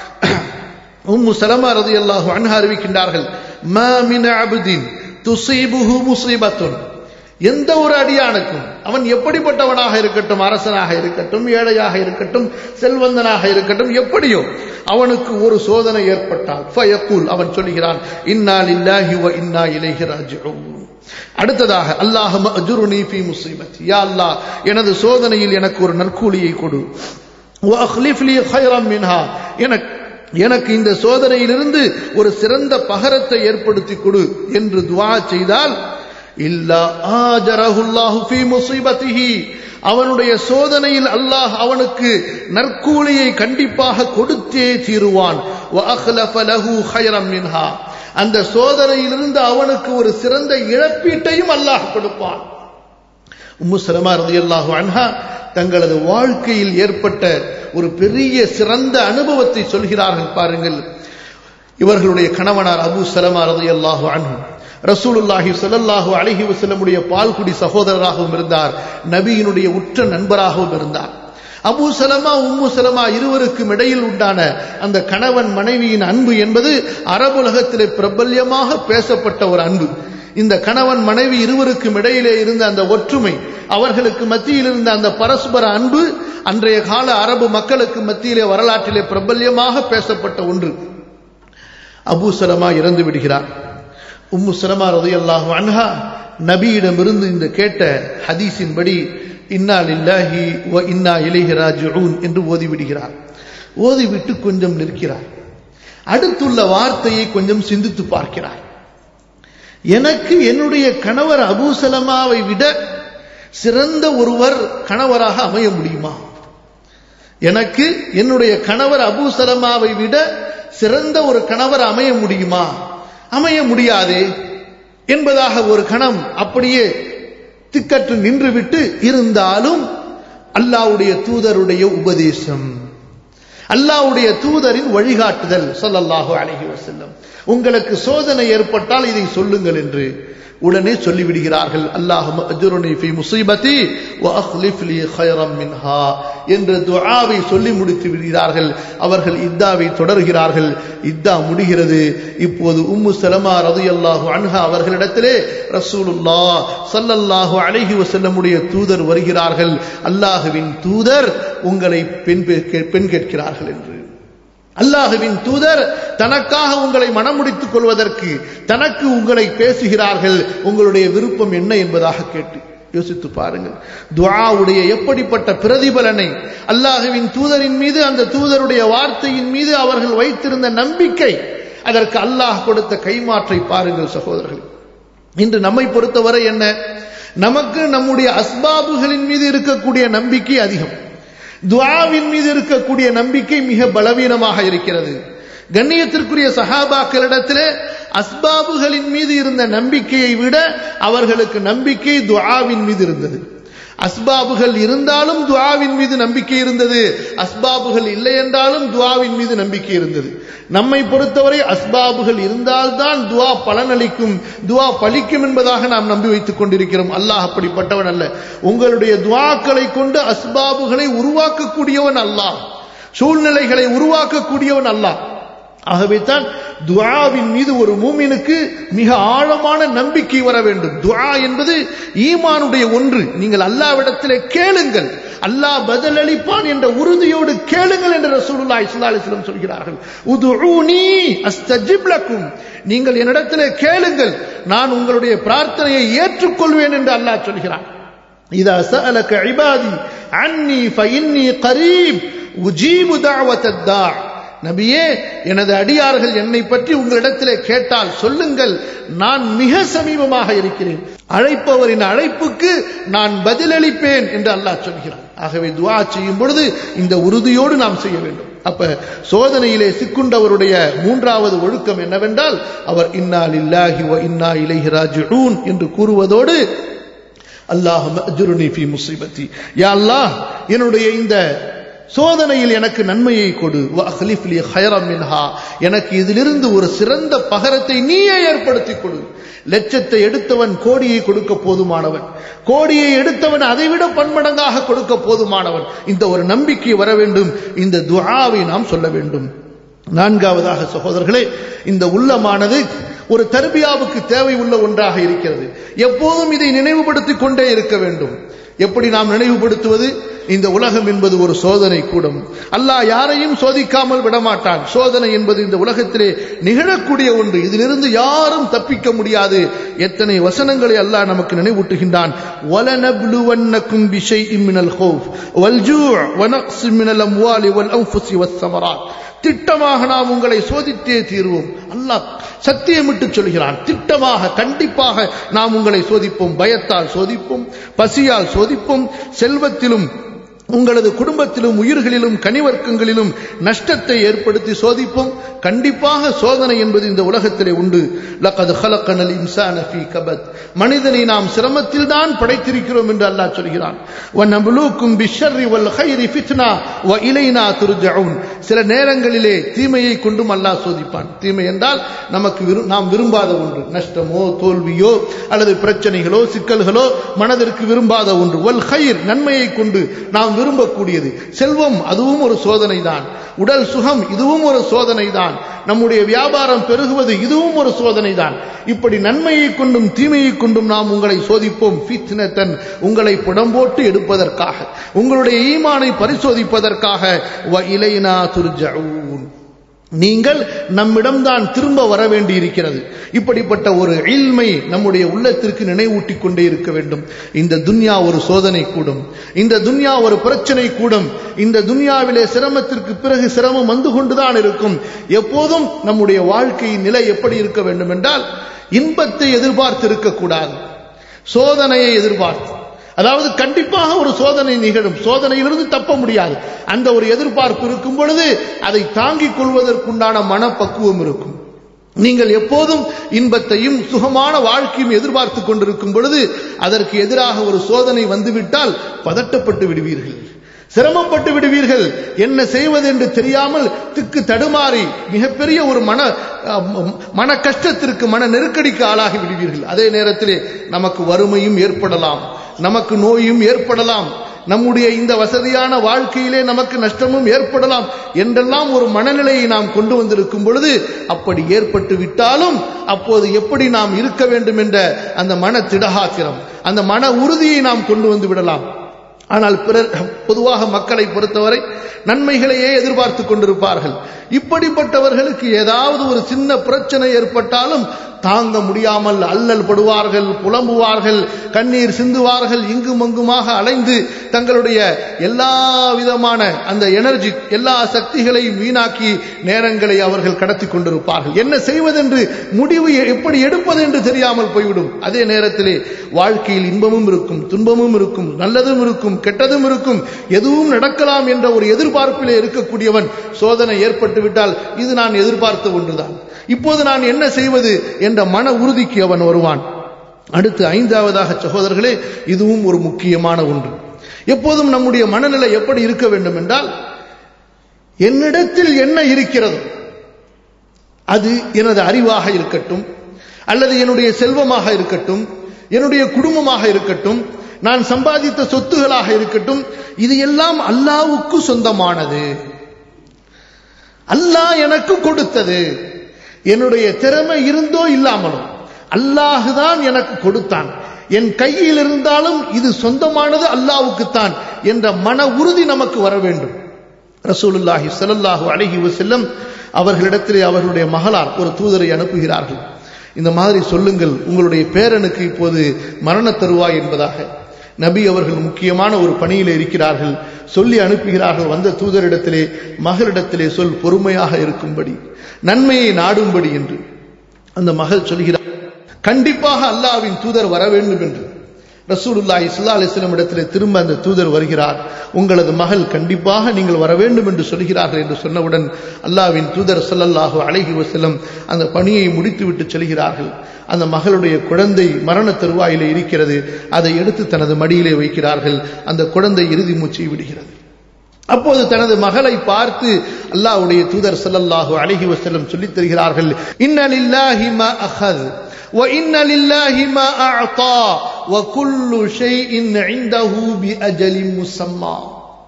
உம்மு சலமா ரலியல்லாஹு அன்ஹா அறிவிக்கின்றார்கள் மா மின் அப்தின் துஸீபுஹு முஸீபத்துன் எந்த ஒரு அடியானுக்கும் அவன் எப்படிப்பட்டவனாக இருக்கட்டும் அரசனாக இருக்கட்டும் ஏழையாக இருக்கட்டும் செல்வந்தனாக இருக்கட்டும் எப்படியோ அவனுக்கு ஒரு சோதனை ஏற்பட்டால் ஃபயக்கூல் அவன் சொல்கிறான் இன்னா லில்லாஹி வ இன்னா இலைஹி ராஜிஊன் அடுத்ததாக அல்லாஹ் அஜுருனி ஃபீ முஸீபத்தி யா அல்லாஹ் எனது சோதனையில் எனக்கு ஒரு நற்கூலியை கொடு வ அக்லிஃப் லீ கைரம் மின்ஹா எனக்கு எனக்கு இந்த சோதனையிலிருந்து ஒரு சிறந்த பகரத்தை ஏற்படுத்தி கொடு என்று துவா செய்தால் இல்லா ஆஜரஹுல்லாஹு ஃபீ முஸீபத்திஹி அவனுடைய சோதனையில் அல்லாஹ் அவனுக்கு நற்கூலியை கண்டிப்பாக கொடுத்தே தீருவான் வ அக்லஃப லஹு கைரம் மின்ஹா அந்த சோதனையிலிருந்து அவனுக்கு ஒரு சிறந்த இழப்பீட்டையும் அல்லாஹ் கொடுப்பான் உம்மு சலமா ரலியல்லாஹு அன்ஹா தங்களது வாழ்க்கையில் ஏற்பட்ட ஒரு பெரிய சிறந்த அனுபவத்தை சொல்கிறார்கள் பாருங்கள் இவர்களுடைய கணவனார் அபு சலமா ரலியல்லாஹு அன்ஹு ரசூலுல்லாஹி ஸல்லல்லாஹு அலைஹி வஸல்லமுடைய பால்குடி சகோதரராகவும் இருந்தார் நபியினுடைய உற்ற நண்பராகவும் இருந்தார் அபு சலமா உம்மு சலமா இருவருக்கும் இடையில் உண்டான அந்த கணவன் மனைவியின் அன்பு என்பது அரபுலகத்திலே பிரபல்யமாக பேசப்பட்ட ஒரு அன்பு இந்த கணவன் மனைவி இருவருக்கும் இடையிலே இருந்த அந்த ஒற்றுமை அவர்களுக்கு மத்தியில் இருந்த அந்த பரஸ்பர அன்பு அன்றைய கால அரபு மக்களுக்கு மத்தியிலே வரலாற்றிலே பிரபல்யமாக பேசப்பட்ட ஒன்று அபு சலமா இறந்து விடுகிறார் உம்மு சலமா ரதையல்லாஹு அன்ஹா நபியிடமிருந்து இந்த கேட்ட ஹதீஸின்படி இன்னா லில்லாஹி வ இன்னா இலைஹி ராஜிஊன் என்று ஓதிவிடுகிறார் ஓதிவிட்டு கொஞ்சம் நிற்கிறார் அடுத்துள்ள வார்த்தையை கொஞ்சம் சிந்தித்து பார்க்கிறார் எனக்கு என்னுடைய கணவர் அபூசலமாவை விட சிறந்த ஒருவர் கணவராக அமைய முடியுமா எனக்கு என்னுடைய கணவர் அபூசலமாவை விட சிறந்த ஒரு கணவர் அமைய முடியுமா அமைய முடியாதே என்பதாக ஒரு கணம் அப்படியே திக்கற்று நின்றுவிட்டு இருந்தாலும் அல்லாவுடைய தூதருடைய உபதேசம் அல்லாவுடைய தூதரின் வழிகாட்டுதல் சொல்லல்லாஹு அழகி வசல்லம் உங்களுக்கு சோதனை ஏற்பட்டால் இதை சொல்லுங்கள் என்று உடனே சொல்லிவிடுகிறார்கள் அல்லாஹும் அஜுருனி ஃபி முசீபதி வ அக்லிஃப் லி கைரம் மின்ஹா என்ற துஆவை சொல்லி முடித்து விடுகிறார்கள் அவர்கள் இத்தாவை தொடர்கிறார்கள் இத்தா முடிகிறது இப்போது உம்மு சலமா ரலியல்லாஹு அன்ஹா அவர்களிடத்திலே ரசூலுல்லாஹ் ஸல்லல்லாஹு அலைஹி வஸல்லமுடைய தூதர் வருகிறார்கள் அல்லாஹுவின் தூதர் உங்களை பெண் பெண் கேட்கிறார்கள் என்று அல்லாஹுவின் தூதர் தனக்காக உங்களை மனமுடித்துக் கொள்வதற்கு தனக்கு உங்களை பேசுகிறார்கள் உங்களுடைய விருப்பம் என்ன என்பதாக கேட்டு யோசித்து பாருங்கள் துஆவுடைய எப்படிப்பட்ட பிரதிபலனை அல்லாஹுவின் தூதரின் மீது அந்த தூதருடைய வார்த்தையின் மீது அவர்கள் வைத்திருந்த நம்பிக்கை அதற்கு அல்லாஹ் கொடுத்த கைமாற்றை பாருங்கள் சகோதரர்கள் இன்று நம்மை பொறுத்தவரை என்ன நமக்கு நம்முடைய அஸ்பாபுகளின் மீது இருக்கக்கூடிய நம்பிக்கை அதிகம் துவாவின் மீது இருக்கக்கூடிய நம்பிக்கை மிக பலவீனமாக இருக்கிறது கண்ணியத்திற்குரிய சஹாபாக்களிடத்திலே அஸ்பாபுகளின் மீது இருந்த நம்பிக்கையை விட அவர்களுக்கு நம்பிக்கை துஆவின் மீது இருந்தது அஸ்பாபுகள் இருந்தாலும் துவாவின் மீது நம்பிக்கை இருந்தது அஸ்பாபுகள் இல்லை என்றாலும் துவாவின் மீது நம்பிக்கை இருந்தது நம்மை பொறுத்தவரை அஸ்பாபுகள் இருந்தால்தான் துவா பலனளிக்கும் துவா பலிக்கும் என்பதாக நாம் நம்பி வைத்துக் கொண்டிருக்கிறோம் அல்லாஹ் அப்படிப்பட்டவன் அல்ல உங்களுடைய துவாக்களை கொண்டு அஸ்பாபுகளை உருவாக்கக்கூடியவன் அல்லாஹ் சூழ்நிலைகளை உருவாக்கக்கூடியவன் அல்லாஹ் ஆகவே தான் துஆவின் மீது ஒரு மூமினுக்கு மிக ஆழமான நம்பிக்கை வர வேண்டும் துஆ என்பது ஈமானுடைய ஒன்று நீங்கள் அல்லாவிடத்திலே கேளுங்கள் அல்லாஹ் பதிலளிப்பான் என்ற உறுதியோடு கேளுங்கள் என்று ரசூலுல்லாஹி ஸல்லல்லாஹு அலைஹி வஸல்லம் சொல்கிறார்கள் உதுஊனி அஸ்தஜிப் லக்கும் நீங்கள் என்னிடத்திலே கேளுங்கள் நான் உங்களுடைய பிரார்த்தனையை ஏற்றுக்கொள்வேன் என்று அல்லாஹ் சொல்கிறான் இதா சஅலக இபாதி அன்னி ஃபஇன்னி கரீப் உஜீபு தஅவத்தத் தா நபியே எனது அடியார்கள் என்னை பற்றி உங்களிடத்திலே கேட்டால் சொல்லுங்கள் நான் மிக சமீபமாக இருக்கிறேன் அழைப்பவரின் அழைப்புக்கு நான் பதிலளிப்பேன் என்று அல்லாஹ் சொல்கிறான் ஆகவே துவா செய்யும் பொழுது இந்த உறுதியோடு நாம் செய்ய வேண்டும் அப்ப சோதனையிலே சிக்குண்டவருடைய மூன்றாவது ஒழுக்கம் என்னவென்றால் அவர் இன்னா லில்லாஹி வ இன்னா இலைஹி ராஜிஊன் என்று கூறுவதோடு அல்லாஹ் அஜ்ருனி ஃபி முஸீபத்தி யா அல்லாஹ் என்னுடைய இந்த சோதனையில் எனக்கு நன்மையை கொடு எனக்கு இதிலிருந்து ஒரு சிறந்த பகரத்தை நீயே ஏற்படுத்தி கொடு லட்சத்தை எடுத்தவன் கோடியை கொடுக்க போதுமானவன் கோடியை எடுத்தவன் அதைவிட பன்மடங்காக கொடுக்க போதுமானவன் இந்த ஒரு நம்பிக்கை வர வேண்டும் இந்த துஆவை நாம் சொல்ல வேண்டும் நான்காவதாக சகோதரர்களே இந்த உள்ளமானது ஒரு தர்பியாவுக்கு தேவை உள்ள ஒன்றாக இருக்கிறது எப்போதும் இதை நினைவுபடுத்திக் கொண்டே இருக்க வேண்டும் எப்படி நாம் நினைவுபடுத்துவது இந்த உலகம் என்பது ஒரு சோதனை கூடம் அல்லாஹ் யாரையும் சோதிக்காமல் விடமாட்டான் சோதனை என்பது இந்த உலகத்திலே நிகழக்கூடிய ஒன்று இதிலிருந்து யாரும் தப்பிக்க முடியாது எத்தனை வசனங்களை அல்லாஹ் நமக்கு நினைவூட்டுகின்றான் وَلَنَبْلُوَنَّكُمْ بِشَيْءٍ مِّنَ الْخَوْفِ وَالْجُوعِ وَنَقْصٍ مِّنَ الْأَمْوَالِ وَالْأَنفُسِ وَالثَّمَرَاتِ திட்டமாக நாம் உங்களை சோதித்தே தீர்வோம் அல்லாஹ் சத்தியமிட்டு சொல்கிறான் திட்டமாக கண்டிப்பாக நாம் உங்களை சோதிப்போம் பயத்தால் சோதிப்போம் பசியால் சோதிப்போம் செல்வத்திலும் உங்களது குடும்பத்திலும் உயிர்களிலும் கனிவர்க்கங்களிலும் நஷ்டத்தை ஏற்படுத்தி சோதிப்போம் கண்டிப்பாக சோதனை என்பது இந்த உலகத்திலே உண்டு லக்கது ஹலக்கனல் இன்சான ஃபீ கபத் மனிதனை நாம் சிரமத்தில் தான் படைத்திருக்கிறோம் என்று அல்லாஹ் சொல்கிறான் வநபுலூக்கும் பிஷர்ரி வல் கைரி ஃபித்னா வ இலைனா துர்ஜவுன் சில நேரங்களிலே தீமையை கொண்டும் அல்லாஹ் சோதிப்பான் தீமை என்றால் நமக்கு நாம் விரும்பாத ஒன்று நஷ்டமோ தோல்வியோ அல்லது பிரச்சனைகளோ சிக்கல்களோ மனதிற்கு விரும்பாத ஒன்று வல் ஹைர் நன்மையை கொண்டு நாம் விரும்பக்கூடியது செல்வம் அதுவும் ஒரு சோதனை தான் உடல் சுகம் இதுவும் ஒரு சோதனை தான் நம்முடைய வியாபாரம் பெருகுவது இதுவும் ஒரு சோதனை தான் இப்படி நன்மையை கொண்டும் தீமையை கொண்டும் நாம் உங்களை சோதிப்போம் ஃபித்னத்தன் உங்களை புடம்போட்டு எடுப்பதற்காக உங்களுடைய ஈமானை பரிசோதிப்பதற்காக வ இலைனா துர்ஜவுன் நீங்கள் நம்மிடம்தான் திரும்ப வர வேண்டி இருக்கிறது இப்படிப்பட்ட ஒரு இல்மை நம்முடைய உள்ளத்திற்கு நினைவூட்டிக் கொண்டே இருக்க வேண்டும் இந்த துன்யா ஒரு சோதனை கூடும் இந்த துன்யா ஒரு பிரச்சனை கூடும் இந்த துன்யாவிலே சிரமத்திற்கு பிறகு சிரமம் வந்து கொண்டுதான் இருக்கும் எப்போதும் நம்முடைய வாழ்க்கையின் நிலை எப்படி இருக்க வேண்டும் என்றால் இன்பத்தை எதிர்பார்த்து இருக்கக்கூடாது சோதனையை எதிர்பார்த்து அதாவது கண்டிப்பாக ஒரு சோதனை நிகழும் சோதனையிலிருந்து தப்ப முடியாது அந்த ஒரு எதிர்பார்ப்பு இருக்கும் பொழுது அதை தாங்கிக் கொள்வதற்குண்டான மனப்பக்குவம் இருக்கும் நீங்கள் எப்போதும் இன்பத்தையும் சுகமான வாழ்க்கையும் எதிர்பார்த்து கொண்டிருக்கும் பொழுது அதற்கு எதிராக ஒரு சோதனை வந்துவிட்டால் பதட்டப்பட்டு விடுவீர்கள் சிரமப்பட்டு விடுவீர்கள் என்ன செய்வது என்று தெரியாமல் திக்கு தடுமாறி மிகப்பெரிய ஒரு மன மன கஷ்டத்திற்கு மன நெருக்கடிக்கு ஆளாகி விடுவீர்கள் அதே நேரத்திலே நமக்கு வறுமையும் ஏற்படலாம் நமக்கு நோயும் ஏற்படலாம் நம்முடைய இந்த வசதியான வாழ்க்கையிலே நமக்கு நஷ்டமும் ஏற்படலாம் என்றெல்லாம் ஒரு மனநிலையை நாம் கொண்டு வந்திருக்கும் பொழுது அப்படி ஏற்பட்டு விட்டாலும் அப்போது எப்படி நாம் இருக்க வேண்டும் என்ற அந்த மன திடகாத்திரம் அந்த மன உறுதியை நாம் கொண்டு வந்து விடலாம் ஆனால் பிறர் பொதுவாக மக்களை பொறுத்தவரை நன்மைகளையே எதிர்பார்த்து கொண்டிருப்பார்கள் இப்படிப்பட்டவர்களுக்கு ஏதாவது ஒரு சின்ன பிரச்சனை ஏற்பட்டாலும் தாங்க முடியாமல் அல்லல் படுவார்கள் புலம்புவார்கள் கண்ணீர் சிந்துவார்கள் இங்கும் அங்குமாக அலைந்து தங்களுடைய எல்லா விதமான அந்த எனர்ஜி எல்லா சக்திகளையும் வீணாக்கி நேரங்களை அவர்கள் கடத்தி கொண்டிருப்பார்கள் என்ன செய்வதென்று முடிவு எப்படி எடுப்பது என்று தெரியாமல் போய்விடும் அதே நேரத்திலே வாழ்க்கையில் இன்பமும் இருக்கும் துன்பமும் இருக்கும் நல்லதும் இருக்கும் கெட்டதும் இருக்கும் எதுவும் நடக்கலாம் என்ற ஒரு எதிர்பார்ப்பிலே இருக்கக்கூடியவன் சோதனை ஏற்பட்டு விட்டால் இது நான் எதிர்பார்த்த ஒன்றுதான் இப்போது நான் என்ன செய்வது என்ற மன உறுதிக்கு அவன் வருவான் அடுத்து ஐந்தாவதாக சகோதரர்களே இதுவும் ஒரு முக்கியமான ஒன்று எப்போதும் நம்முடைய மனநிலை எப்படி இருக்க வேண்டும் என்றால் என்னிடத்தில் என்ன இருக்கிறது அது எனது அறிவாக இருக்கட்டும் அல்லது என்னுடைய செல்வமாக இருக்கட்டும் என்னுடைய குடும்பமாக இருக்கட்டும் நான் சம்பாதித்த சொத்துகளாக இருக்கட்டும் இது எல்லாம் அல்லாவுக்கு சொந்தமானது அல்லாஹ் எனக்கு கொடுத்தது என்னுடைய திறமை இருந்தோ இல்லாமலோ அல்லாஹுதான் எனக்கு கொடுத்தான் என் கையில் இருந்தாலும் இது சொந்தமானது அல்லாவுக்குத்தான் என்ற மன உறுதி நமக்கு வர வேண்டும் ரசூலுல்லாஹி ஸல்லல்லாஹு அலைஹி வஸல்லம் அவர்களிடத்திலே அவர்களுடைய மகளார் ஒரு தூதரை அனுப்புகிறார்கள் இந்த மாதிரி சொல்லுங்கள் உங்களுடைய பேரனுக்கு இப்போது மரண தருவாய் என்பதாக நபி அவர்கள் முக்கியமான ஒரு பணியில் இருக்கிறார்கள் சொல்லி அனுப்புகிறார்கள் வந்த தூதரிடத்திலே மகளிடத்திலே சொல் பொறுமையாக இருக்கும்படி நன்மையை நாடும்படி என்று அந்த மகள் சொல்கிறார் கண்டிப்பாக அல்லாவின் தூதர் வர வேண்டும் என்று ரசூலுல்லாஹி ஸல்லல்லாஹு அலைஹி வஸல்லம் இடத்திலே திரும்ப அந்த தூதர் வருகிறார் உங்களது மகள் கண்டிப்பாக நீங்கள் வர வேண்டும் என்று சொல்கிறார்கள் என்று சொன்னவுடன் அல்லாவின் தூதர் ஸல்லல்லாஹு அலைஹி வஸல்லம் அந்த பணியை முடித்துவிட்டு செல்கிறார்கள் அந்த மகளுடைய குழந்தை மரண தருவாயிலே இருக்கிறது அதை எடுத்து தனது மடியிலே வைக்கிறார்கள் அந்த குழந்தை இறுதி மூச்சை விடுகிறது அப்போது தனது மகளை பார்த்து அல்லாஹ்வுடைய தூதர் ஸல்லல்லாஹு அலைஹி வஸல்லம் சொல்லித் தருகிறார்கள் இன்னலில்லாஹி மா அஹத் وإن لله ما أعطى وكل شيء عنده بأجل مسمى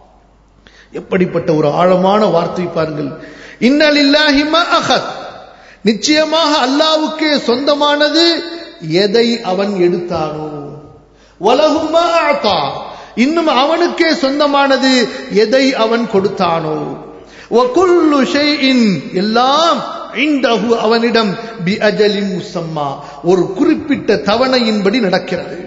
எப்படிப்பட்ட ஒரு ஆழமான வார்த்தை பாருங்கள் இன்னலில்லாஹி மா அஹத் நிச்சயமாக அல்லாவுக்கே சொந்தமானது எதை அவன் எடுத்தானோ வலகுமா ஆத்தா இன்னும் அவனுக்கே சொந்தமானது எதை அவன் கொடுத்தானோ வகுல்லு ஷைஇன் எல்லாம் இந்தஹு அவனிடம் பி அஜலி முசம்மா ஒரு குறிப்பிட்ட தவணையின்படி நடக்கிறது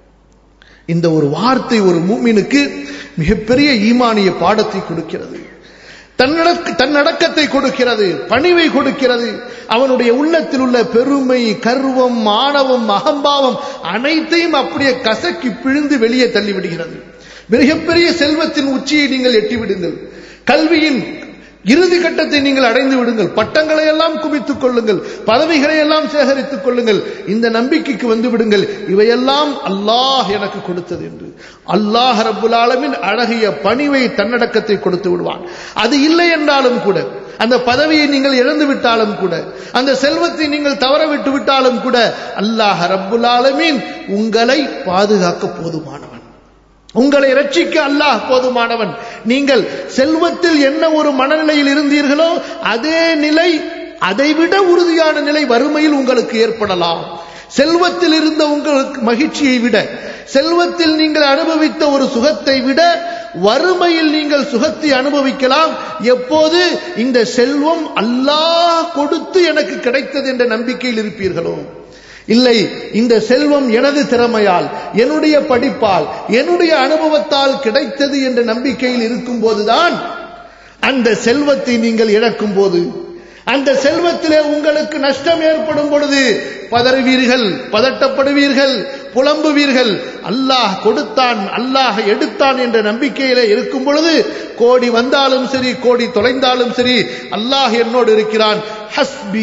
இந்த ஒரு வார்த்தை ஒரு மூமினுக்கு மிகப்பெரிய ஈமானிய பாடத்தை கொடுக்கிறது தன்னடக்க தன்னடக்கத்தை கொடுக்கிறது பணிவை கொடுக்கிறது அவனுடைய உள்ளத்தில் உள்ள பெருமை கர்வம் ஆணவம் அகம்பாவம் அனைத்தையும் அப்படியே கசக்கி பிழிந்து வெளியே தள்ளிவிடுகிறது மிகப்பெரிய செல்வத்தின் உச்சியை நீங்கள் எட்டிவிடுங்கள் கல்வியின் இறுதி கட்டத்தை நீங்கள் அடைந்து விடுங்கள் பட்டங்களை எல்லாம் குவித்துக் கொள்ளுங்கள் பதவிகளை எல்லாம் சேகரித்துக் கொள்ளுங்கள் இந்த நம்பிக்கைக்கு வந்து விடுங்கள் இவையெல்லாம் அல்லாஹ் எனக்கு கொடுத்தது என்று அல்லாஹ் ரப்புல் ஆலமின் அழகிய பணிவை தன்னடக்கத்தை கொடுத்து விடுவான் அது இல்லை என்றாலும் கூட அந்த பதவியை நீங்கள் இழந்து விட்டாலும் கூட அந்த செல்வத்தை நீங்கள் தவற விட்டு விட்டாலும் கூட அல்லாஹ் ரப்புல் ஆலமீன் உங்களை பாதுகாக்க போதுமானவன் உங்களை ரட்சிக்க அல்லாஹ் போதுமானவன் நீங்கள் செல்வத்தில் என்ன ஒரு மனநிலையில் இருந்தீர்களோ அதே நிலை அதைவிட உறுதியான நிலை வறுமையில் உங்களுக்கு ஏற்படலாம் செல்வத்தில் இருந்த உங்களுக்கு மகிழ்ச்சியை விட செல்வத்தில் நீங்கள் அனுபவித்த ஒரு சுகத்தை விட வறுமையில் நீங்கள் சுகத்தை அனுபவிக்கலாம் எப்போது இந்த செல்வம் அல்லாஹ் கொடுத்து எனக்கு கிடைத்தது என்ற நம்பிக்கையில் இருப்பீர்களோ இல்லை இந்த செல்வம் எனது திறமையால் என்னுடைய படிப்பால் என்னுடைய அனுபவத்தால் கிடைத்தது என்ற நம்பிக்கையில் இருக்கும் போதுதான் அந்த செல்வத்தை நீங்கள் இழக்கும் போது அந்த செல்வத்திலே உங்களுக்கு நஷ்டம் ஏற்படும் பொழுது பதறுவீர்கள் பதட்டப்படுவீர்கள் புலம்புவீர்கள் அல்லாஹ் கொடுத்தான் அல்லாஹ் எடுத்தான் என்ற நம்பிக்கையிலே இருக்கும் பொழுது கோடி வந்தாலும் சரி கோடி தொலைந்தாலும் சரி அல்லாஹ் என்னோடு இருக்கிறான் ஹஸ்பி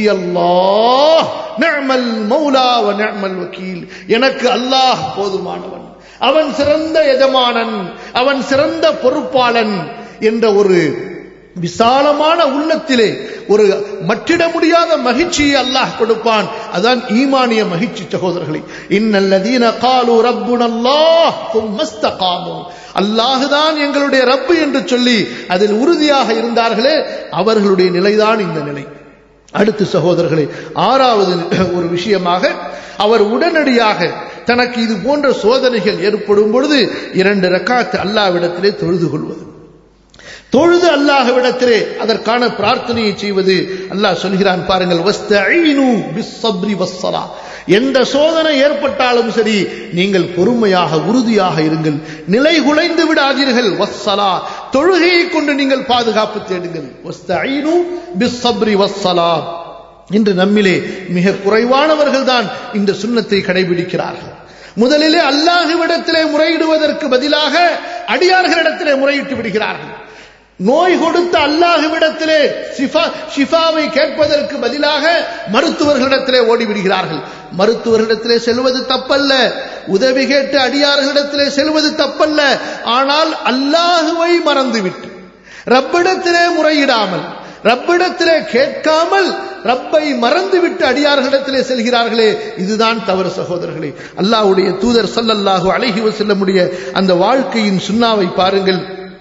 அல்லாஹ் நிஅமல் மௌலா வ நிஅமல் வக்கீல் எனக்கு அல்லாஹ் போதுமானவன் அவன் சிறந்த எஜமானன் அவன் சிறந்த பொறுப்பாளன் என்ற ஒரு விசாலமான உள்ளத்திலே ஒரு மற்றிட முடியாத மகிழ்ச்சியை அல்லாஹ் கொடுப்பான் அதான் ஈமானிய மகிழ்ச்சி சகோதரர்களே இன்னல்லதீன காலு ரப்புனல்லாஹ் தும்மஸ்தகாமு அல்லாஹுதான் எங்களுடைய ரப்பு என்று சொல்லி அதில் உறுதியாக இருந்தார்களே அவர்களுடைய நிலைதான் இந்த நிலை அடுத்து சகோதரர்களே ஆறாவது ஒரு விஷயமாக அவர் உடனடியாக தனக்கு இது போன்ற சோதனைகள் ஏற்படும் பொழுது இரண்டு ரக்காத்து அல்லாவிடத்திலே தொழுது கொள்வது தொழுது அல்லாஹ்விடத்திலே அதற்கான பிரார்த்தனையை செய்வது அல்லாஹ் சொல்கிறான் பாருங்கள் வஸ்தஈனு பிஸ்ஸப்ரி வஸ்ஸலா எந்த சோதனை ஏற்பட்டாலும் சரி நீங்கள் பொறுமையாக உறுதியாக இருங்கள் நிலை குலைந்து விடாதீர்கள் வஸ்ஸலா தொழுகையை கொண்டு நீங்கள் பாதுகாப்பு தேடுங்கள் வஸ்தஈனு பிஸ்ஸப்ரி வஸ்ஸலா இன்று நம்மிலே மிக குறைவானவர்கள் தான் இந்த சுண்ணத்தை கடைபிடிக்கிறார்கள் முதலிலே அல்லாஹுவிடத்திலே முறையிடுவதற்கு பதிலாக அடியார்களிடத்திலே முறையிட்டு விடுகிறார்கள் நோய் கொடுத்த அல்லாஹுவிடத்திலே ஷிஃபாவை கேட்பதற்கு பதிலாக மருத்துவர்களிடத்திலே ஓடிவிடுகிறார்கள் மருத்துவர்களிடத்திலே செல்வது தப்பல்ல உதவி கேட்டு அடியார்களிடத்திலே செல்வது தப்பல்ல ஆனால் அல்லாஹுவை மறந்துவிட்டு ரப்பிடத்திலே முறையிடாமல் ரப்பிடத்திலே கேட்காமல் ரப்பை மறந்துவிட்டு அடியார்களிடத்திலே செல்கிறார்களே இதுதான் தவறு சகோதரர்களே அல்லாஹ்வுடைய தூதர் சல்லல்லாஹு அலைஹி வஸல்லமுடைய அந்த வாழ்க்கையின் சுண்ணாவை பாருங்கள்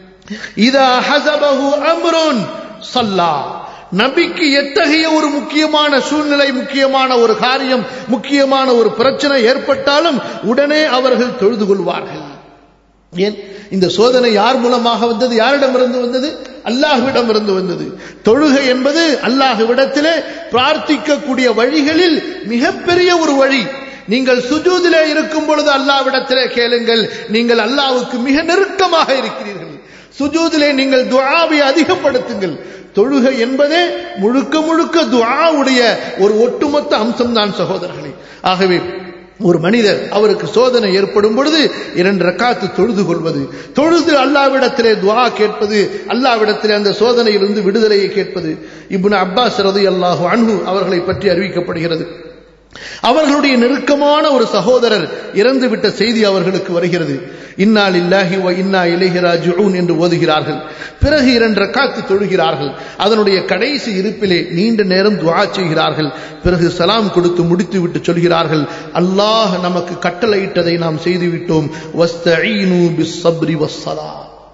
இதா ஹசபஹு அம்ருன் சல்லா நபிக்கு எத்தகைய ஒரு முக்கியமான சூழ்நிலை முக்கியமான ஒரு காரியம் முக்கியமான ஒரு பிரச்சனை ஏற்பட்டாலும் உடனே அவர்கள் தொழுது கொள்வார்கள் ஏன் இந்த சோதனை யார் மூலமாக வந்தது யாரிடமிருந்து வந்தது அல்லாஹ்விடமிருந்து வந்தது தொழுகை என்பது அல்லாஹ்விடத்திலே பிரார்த்திக்கக்கூடிய வழிகளில் மிகப்பெரிய ஒரு வழி நீங்கள் சுஜூதிலே இருக்கும் பொழுது அல்லாவிடத்திலே கேளுங்கள் நீங்கள் அல்லாவுக்கு மிக நெருக்கமாக இருக்கிறீர்கள் சுஜூதிலே நீங்கள் துஆவை அதிகப்படுத்துங்கள் தொழுகை என்பதே முழுக்க முழுக்க துஆவுடைய ஒரு ஒட்டுமொத்த அம்சம் தான் சகோதரர்களே ஆகவே ஒரு மனிதர் அவருக்கு சோதனை ஏற்படும் பொழுது இரண்டு ரக்காத்து தொழுது கொள்வது தொழுது அல்லாவிடத்திலே துவா கேட்பது அல்லாவிடத்திலே அந்த சோதனையிலிருந்து விடுதலையை கேட்பது இப்னு அப்பாஸ் ரதி அல்லாஹு அன்ஹு அவர்களை பற்றி அறிவிக்கப்படுகிறது அவர்களுடைய நெருக்கமான ஒரு சகோதரர் இறந்துவிட்ட செய்தி அவர்களுக்கு வருகிறது இன்னால் இல்லாஹி வ இன்னா இலைஹி ராஜிஊன் என்று ஓதுகிறார்கள் பிறகு இரண்டு ரக்காத்து தொழுகிறார்கள் அதனுடைய கடைசி இருப்பிலே நீண்ட நேரம் துஆ செய்கிறார்கள் பிறகு சலாம் கொடுத்து முடித்து விட்டு சொல்கிறார்கள் அல்லாஹ் நமக்கு கட்டளையிட்டதை நாம் செய்துவிட்டோம் வஸ்தஈனு பிஸ்ஸப்ரி வஸ்ஸலா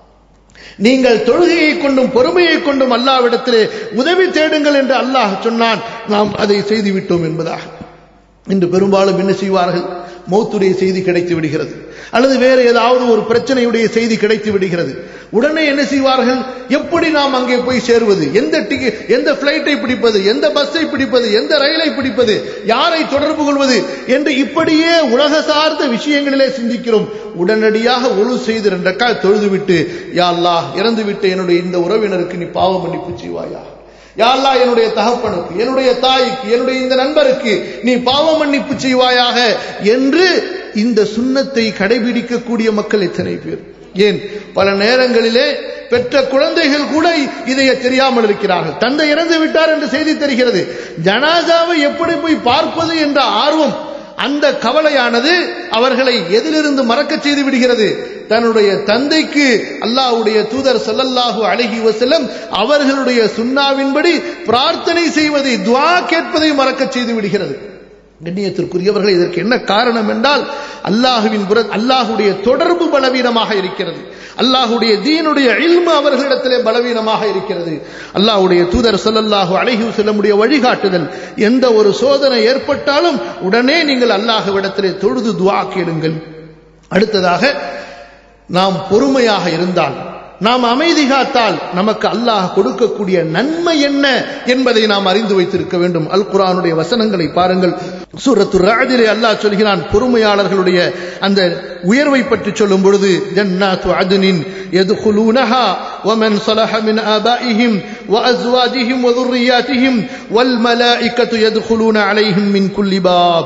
நீங்கள் தொழுகையை கொண்டும் பொறுமையை கொண்டும் அல்லாவிடத்திலே உதவி தேடுங்கள் என்று அல்லாஹ் சொன்னான் நாம் அதை செய்துவிட்டோம் என்பதாக இன்று பெரும்பாலும் என்ன செய்வார்கள் மௌத்துடைய செய்தி கிடைத்து விடுகிறது அல்லது வேறு ஏதாவது ஒரு பிரச்சனையுடைய செய்தி கிடைத்து விடுகிறது உடனே என்ன செய்வார்கள் எப்படி நாம் அங்கே போய் சேருவது எந்த டிக்கெட் எந்த பிளைட்டை பிடிப்பது எந்த பஸ்ஸை பிடிப்பது எந்த ரயிலை பிடிப்பது யாரை தொடர்பு கொள்வது என்று இப்படியே உலக சார்ந்த விஷயங்களிலே சிந்திக்கிறோம் உடனடியாக ஒழு செய்து ரெண்டக்கா தொழுதுவிட்டு யா அல்லாஹ் இறந்துவிட்டு என்னுடைய இந்த உறவினருக்கு நீ பாவ மன்னிப்பு செய்வாயா யாழ்லா என்னுடைய தகப்பனுக்கு என்னுடைய தாய்க்கு என்னுடைய இந்த நண்பருக்கு நீ பாவ மன்னிப்பு செய்வாயாக என்று இந்த சுண்ணத்தை கடைபிடிக்கக்கூடிய மக்கள் எத்தனை பேர் ஏன் பல நேரங்களிலே பெற்ற குழந்தைகள் கூட இதை தெரியாமல் இருக்கிறார்கள் தந்தை இறந்து விட்டார் என்று செய்தி தெரிகிறது ஜனாசாவை எப்படி போய் பார்ப்பது என்ற ஆர்வம் அந்த கவலையானது அவர்களை எதிலிருந்து மறக்க செய்து விடுகிறது தன்னுடைய தந்தைக்கு அல்லாஹ்வுடைய தூதர் ஸல்லல்லாஹு அலைஹி வஸல்லம் அவர்களுடைய சுன்னாவின்படி பிரார்த்தனை செய்வதை துஆ கேட்பதை மறக்க செய்து விடுகிறது கண்ணியத்திற்குரியவர்கள் இதற்கு என்ன காரணம் என்றால் அல்லாஹுவின் புற அல்லாஹுடைய தொடர்பு பலவீனமாக இருக்கிறது அல்லாஹுடைய தீனுடைய இல்மு அவர்களிடத்திலே பலவீனமாக இருக்கிறது அல்லாஹுடைய தூதர் சொல்லல்லாஹு அழகி செல்லமுடைய வழிகாட்டுதல் எந்த ஒரு சோதனை ஏற்பட்டாலும் உடனே நீங்கள் அல்லாஹுவிடத்திலே தொழுது துவா கேளுங்கள் அடுத்ததாக நாம் பொறுமையாக இருந்தால் நாம் அமைதி காத்தால் நமக்கு அல்லாஹ் கொடுக்கக்கூடிய நன்மை என்ன என்பதை நாம் அறிந்து வைத்திருக்க வேண்டும் அல் குரானுடைய வசனங்களை பாருங்கள் சூரத்து ராஜிலே அல்லாஹ் சொல்கிறான் பொறுமையாளர்களுடைய அந்த உயர்வை பற்றி சொல்லும் பொழுது ஜன்னாத்து அத்னின் يدخلونها ومن صلح من آبائهم وأزواجهم وذرياتهم والملائكة يدخلون عليهم من كل باب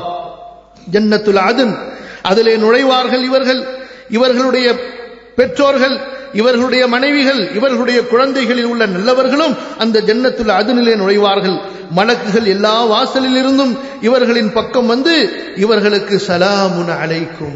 جنة العدن அதிலே நுழைவார்கள் இவர்கள் இவர்களுடைய பெற்றோர்கள் இவர்களுடைய மனைவிகள் இவர்களுடைய குழந்தைகளில் உள்ள நல்லவர்களும் அந்த ஜன்னத்துல் அதுநிலை நுழைவார்கள் மலக்குகள் எல்லா வாசலில் இருந்தும் இவர்களின் பக்கம் வந்து இவர்களுக்கு சலாமுன் அழைக்கும்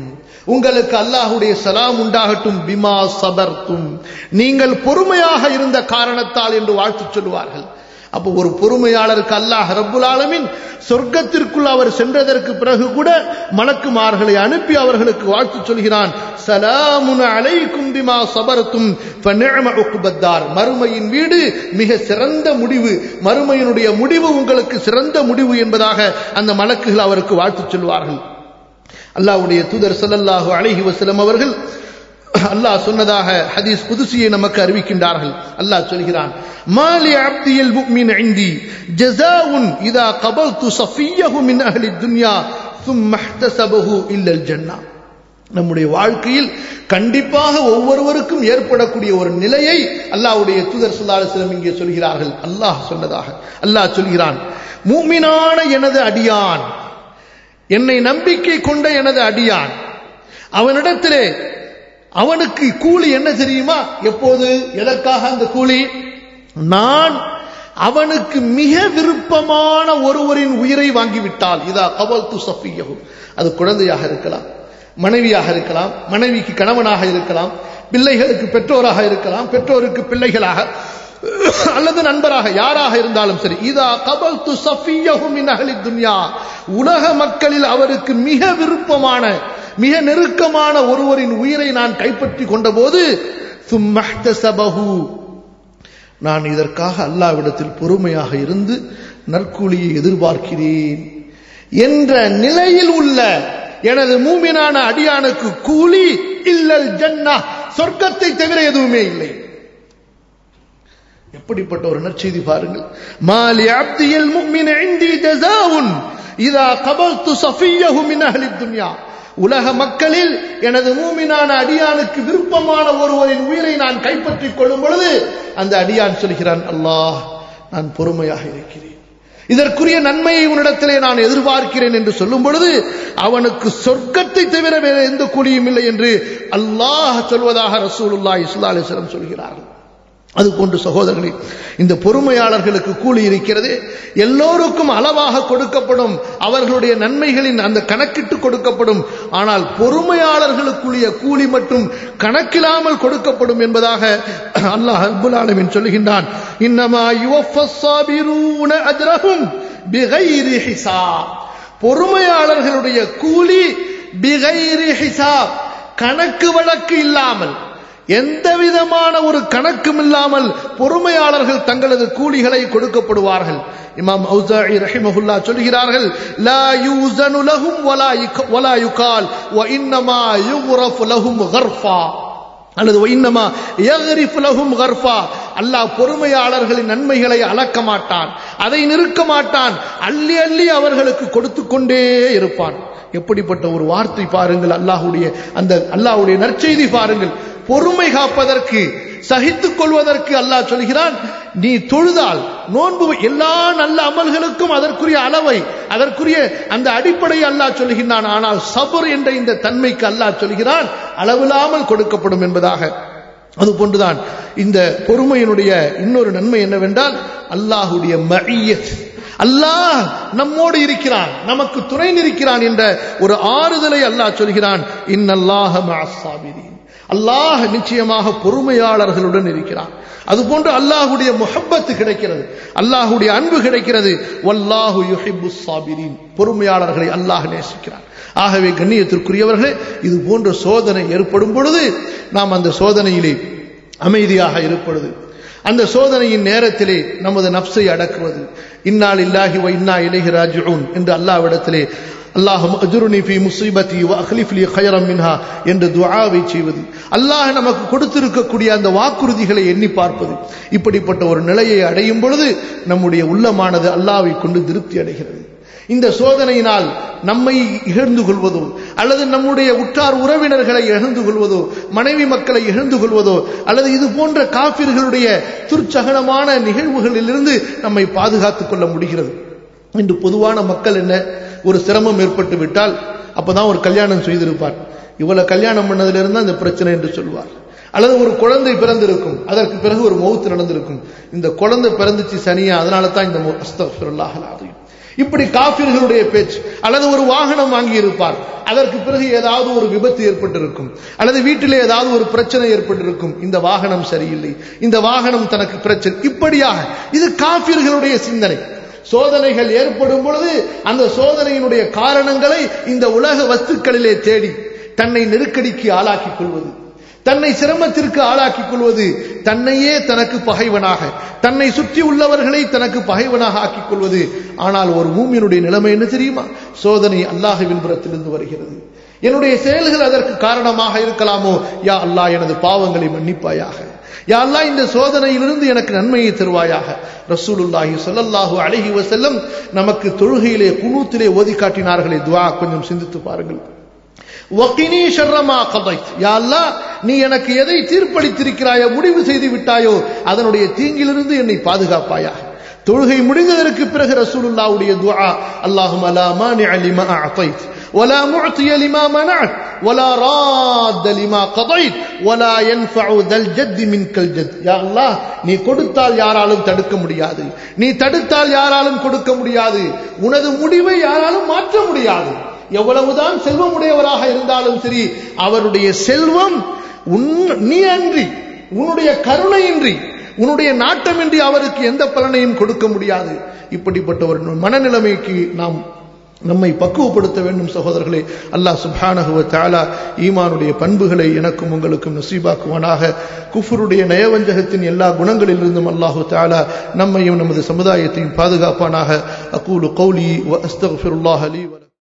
உங்களுக்கு அல்லாஹுடைய சலாம் உண்டாகட்டும் பிமா சபர்த்தும் நீங்கள் பொறுமையாக இருந்த காரணத்தால் என்று வாழ்த்து சொல்லுவார்கள் அப்போ ஒரு பொறுமையாளருக்கு அல்லாஹ் ரப்புல் ஆலமின் சொர்க்கத்திற்குள் அவர் சென்றதற்கு பிறகு கூட மலக்குமார்களை அனுப்பி அவர்களுக்கு வாழ்த்து சொல்கிறான் சலாமுன் அலைக்கும் பிமா சபரத்தும் உக்குபத்தார் மறுமையின் வீடு மிக சிறந்த முடிவு மறுமையினுடைய முடிவு உங்களுக்கு சிறந்த முடிவு என்பதாக அந்த மலக்குகள் அவருக்கு வாழ்த்து சொல்வார்கள் அல்லாஹ்வுடைய தூதர் ஸல்லல்லாஹு அலைஹி வஸல்லம் அவர்கள் அல்லாஹ் சொன்னதாக ஹதீஸ் குதுசியை நமக்கு அறிவிக்கின்றார்கள் அல்லாஹ் சொல்கிறான் மாலி அப்தியல் முக்மின் இந்தி ஜஸாவுன் இதா கபல்து சஃபியஹு மின் அஹ்லி துன்யா ثم احتسبه الا الجنه நம்முடைய வாழ்க்கையில் கண்டிப்பாக ஒவ்வொருவருக்கும் ஏற்படக்கூடிய ஒரு நிலையை அல்லாஹ்வுடைய தூதர் ஸல்லல்லாஹு அலைஹி வஸல்லம் இங்கே சொல்கிறார்கள் அல்லாஹ் சொன்னதாக அல்லாஹ் சொல்கிறான் மூமினான எனது அடியான் என்னை நம்பிக்கை கொண்ட எனது அடியான் அவனிடத்திலே அவனுக்கு கூலி என்ன தெரியுமா எப்போது எதற்காக அந்த கூலி நான் அவனுக்கு மிக விருப்பமான ஒருவரின் உயிரை வாங்கிவிட்டால் இதா கவல் து சஃபியகும் அது குழந்தையாக இருக்கலாம் மனைவியாக இருக்கலாம் மனைவிக்கு கணவனாக இருக்கலாம் பிள்ளைகளுக்கு பெற்றோராக இருக்கலாம் பெற்றோருக்கு பிள்ளைகளாக அல்லது நண்பராக யாராக இருந்தாலும் சரி இதா கபல் து சஃபியகும் மின் அஹ்லி துன்யா உலக மக்களில் அவருக்கு மிக விருப்பமான மிக நெருக்கமான ஒருவரின் உயிரை நான் கைப்பற்றி கொண்டபோது சும்மஹ்தசபஹு நான் இதற்காக அல்லாவிடத்தில் பொறுமையாக இருந்து நற்கூலியை எதிர்பார்க்கிறேன் என்ற நிலையில் உள்ள எனது மூமினான அடியானுக்கு கூலி இல்லல் ஜன்னா சொர்க்கத்தை தவிர எதுவுமே இல்லை எப்படிப்பட்ட ஒரு நற்செய்தி பாருங்கள் மாலி அப்தியல் முக்மின் இந்தி ஜஸாவுன் இதா கபல்து சஃபியஹு மின் அஹ்லி துன்யா உலக மக்களில் எனது மூமினான அடியானுக்கு விருப்பமான ஒருவரின் உயிரை நான் கைப்பற்றிக் கொள்ளும் பொழுது அந்த அடியான் சொல்கிறான் அல்லாஹ் நான் பொறுமையாக இருக்கிறேன் இதற்குரிய நன்மையை உன்னிடத்திலே நான் எதிர்பார்க்கிறேன் என்று சொல்லும் பொழுது அவனுக்கு சொர்க்கத்தை தவிர வேறு எந்த கூலியும் இல்லை என்று அல்லாஹ் சொல்வதாக ரசூலுல்லா இஸ்லா அலிஸ்லம் சொல்கிறார்கள் அது போன்று சகோதரர்களே இந்த பொறுமையாளர்களுக்கு கூலி இருக்கிறது எல்லோருக்கும் அளவாக கொடுக்கப்படும் அவர்களுடைய நன்மைகளின் அந்த கணக்கிட்டு கொடுக்கப்படும் ஆனால் பொறுமையாளர்களுக்குரிய கூலி மட்டும் கணக்கிலாமல் கொடுக்கப்படும் என்பதாக அல்லாஹ் அபுல் ஆலமின் சொல்லுகின்றான் இன்னமா யுவஃபஸ்ஸாபிரூன அஜ்ரஹும் பிகைரி ஹிசாப் பொறுமையாளர்களுடைய கூலி பிகைரி ஹிசாப் கணக்கு வழக்கு இல்லாமல் எந்த விதமான ஒரு கணக்கும் இல்லாமல் பொறுமையாளர்கள் தங்களது கூலிகளை கொடுக்கப்படுவார்கள் இமாம் ஔசாஇ ரஹிமஹுல்லா சொல்கிறார்கள் லா யூஸனு லஹும் வலா வலா யுகால் வ இன்னமா யுக்ரஃபு லஹும் கர்ஃபா அல்லது இன்னமா யக்ரிஃபு லஹும் கர்ஃபா அல்லாஹ் பொறுமையாளர்களின் நன்மைகளை அளக்க மாட்டான் அதை நிறுக்க மாட்டான் அள்ளி அள்ளி அவர்களுக்கு கொடுத்து கொண்டே இருப்பான் எப்படிப்பட்ட ஒரு வார்த்தை பாருங்கள் அல்லாஹுடைய அந்த அல்லாஹுடைய நற்செய்தி பாருங்கள் பொறுமை காப்பதற்கு சகித்துக் கொள்வதற்கு அல்லாஹ் சொல்கிறான் நீ தொழுதால் நோன்பு எல்லா நல்ல அமல்களுக்கும் அதற்குரிய அளவை அதற்குரிய அந்த அடிப்படையை அல்லாஹ் சொல்கிறான் ஆனால் சபர் என்ற இந்த தன்மைக்கு அல்லாஹ் சொல்கிறான் அளவில்லாமல் கொடுக்கப்படும் என்பதாக அது போன்றுதான் இந்த பொறுமையினுடைய இன்னொரு நன்மை என்னவென்றால் அல்லாஹுடைய மழியத் அல்லாஹ் நம்மோடு இருக்கிறான் நமக்கு துணை நிற்கிறான் என்ற ஒரு ஆறுதலை அல்லாஹ் சொல்கிறான் இன்னல்லாஹ மஅஸ்ஸாபிரீன் அல்லாஹ் நிச்சயமாக பொறுமையாளர்களுடன் இருக்கிறான் அதுபோன்று அல்லாஹுடைய முஹப்பத்து கிடைக்கிறது அல்லாஹுடைய அன்பு கிடைக்கிறது வல்லாஹு யுஹிப்பு சாபிரின் பொறுமையாளர்களை அல்லாஹ் நேசிக்கிறான் ஆகவே கண்ணியத்திற்குரியவர்களே இது போன்ற சோதனை ஏற்படும் பொழுது நாம் அந்த சோதனையிலே அமைதியாக இருப்பது அந்த சோதனையின் நேரத்திலே நமது நப்சை அடக்குவது இன்னால் இல்லாஹி வ இன்னா இலைஹி ராஜிஊன் என்று அல்லாஹ்விடத்திலே அல்லாஹும் அஜுருனி ஃபி முசீபத்தி வ அக்லிஃப் லி ഖൈറൻ மின்ஹா என்று துஆவை செய்வது அல்லாஹ் நமக்கு கொடுத்திருக்கக்கூடிய அந்த வாக்குறுதிகளை எண்ணி பார்ப்பது இப்படிப்பட்ட ஒரு நிலையை அடையும் பொழுது நம்முடைய உள்ளமானது அல்லாஹ்வை கொண்டு திருப்தி அடைகிறது இந்த சோதனையினால் நம்மை இழந்து கொள்வதோ அல்லது நம்முடைய உற்றார் உறவினர்களை இழந்து கொள்வதோ மனைவி மக்களை இழந்து கொள்வதோ அல்லது இது போன்ற காபிர்களுடைய துர்ச்சகனமான நிகழ்வுகளிலிருந்து நம்மை பாதுகாத்துக் கொள்ள முடிகிறது இன்று பொதுவான மக்கள் என்ன ஒரு சிரமம் ஏற்பட்டு விட்டால் அப்பதான் ஒரு கல்யாணம் செய்திருப்பார் இவ்வளவு கல்யாணம் பண்ணதுல இருந்தா இந்த பிரச்சனை என்று சொல்வார் அல்லது ஒரு குழந்தை பிறந்திருக்கும் அதற்கு பிறகு ஒரு மௌத்து நடந்திருக்கும் இந்த குழந்தை பிறந்துச்சு சனியா அதனால தான் இந்த அஸ்தஃபிருல்லாஹ் அலீம் இப்படி காபிர்களுடைய பேச்சு அல்லது ஒரு வாகனம் வாங்கி இருப்பார் அதற்கு பிறகு ஏதாவது ஒரு விபத்து ஏற்பட்டிருக்கும் அல்லது வீட்டிலே ஏதாவது ஒரு பிரச்சனை ஏற்பட்டிருக்கும் இந்த வாகனம் சரியில்லை இந்த வாகனம் தனக்கு பிரச்சனை இப்படியாக இது காபிர்களுடைய சிந்தனை சோதனைகள் ஏற்படும் பொழுது அந்த சோதனையினுடைய காரணங்களை இந்த உலக வஸ்துக்களிலே தேடி தன்னை நெருக்கடிக்கு ஆளாக்கிக் கொள்வது தன்னை சிரமத்திற்கு ஆளாக்கிக் கொள்வது தன்னையே தனக்கு பகைவனாக தன்னை சுற்றி உள்ளவர்களை தனக்கு பகைவனாக ஆக்கிக் கொள்வது ஆனால் ஒரு மூமியினுடைய நிலைமை என்ன தெரியுமா சோதனை அல்லாஹுவின் புறத்திலிருந்து வருகிறது என்னுடைய செயல்கள் அதற்கு காரணமாக இருக்கலாமோ யா அல்லாஹ் எனது பாவங்களை மன்னிப்பாயாக யா அல்லாஹ் இந்த சோதனையிலிருந்து எனக்கு நன்மையை தருவாயாக ரசூலுல்லாஹி ஸல்லல்லாஹு அலைஹி வஸல்லம் நமக்கு தொழுகையிலே குனூத்திலே ஓதி காட்டினார்களே துஆ கொஞ்சம் சிந்தித்து பாருங்கள் வக்கினி ஷர்ரமா கதைத் யா அல்லாஹ் நீ எனக்கு எதை தீர்ப்பளித்திருக்கிறாயோ முடிவு செய்து விட்டாயோ அதனுடைய தீங்கிலிருந்து என்னை பாதுகாப்பாயாக தொழுகை முடிந்ததற்கு பிறகு ரசூலுல்லாவுடைய துஆ அல்லாஹும் லா மானிஅ லிமா அஅதைத் ولا معطي لما منعت ولا راد لما قضيت ولا ينفع ذا الجد منك الجد يا الله நீ கொடுத்தால் யாராலும் தடுக்க முடியாது நீ தடுத்தால் யாராலும் கொடுக்க முடியாது உனது முடிவை யாராலும் மாற்ற முடியாது எவ்வளவுதான் செல்வம் உடையவராக இருந்தாலும் சரி அவருடைய செல்வம் நீ அன்றி உன்னுடைய கருணையின்றி உன்னுடைய நாட்டமின்றி அவருக்கு எந்த பலனையும் கொடுக்க முடியாது இப்படிப்பட்ட ஒரு மனநிலைமைக்கு நாம் நம்மை பக்குவப்படுத்த வேண்டும் சகோதரர்களே அல்லாஹ் சுப்ஹானஹுவ தாலா ஈமானுடைய பண்புகளை எனக்கும் உங்களுக்கும் நசீபாக்குவானாக குஃபருடைய நயவஞ்சகத்தின் எல்லா குணங்களிலிருந்தும் அல்லாஹு தாலா நம்மையும் நமது சமுதாயத்தையும் பாதுகாப்பானாக அகூலு கௌலி வ அஸ்தகுல்லாஹ் அலி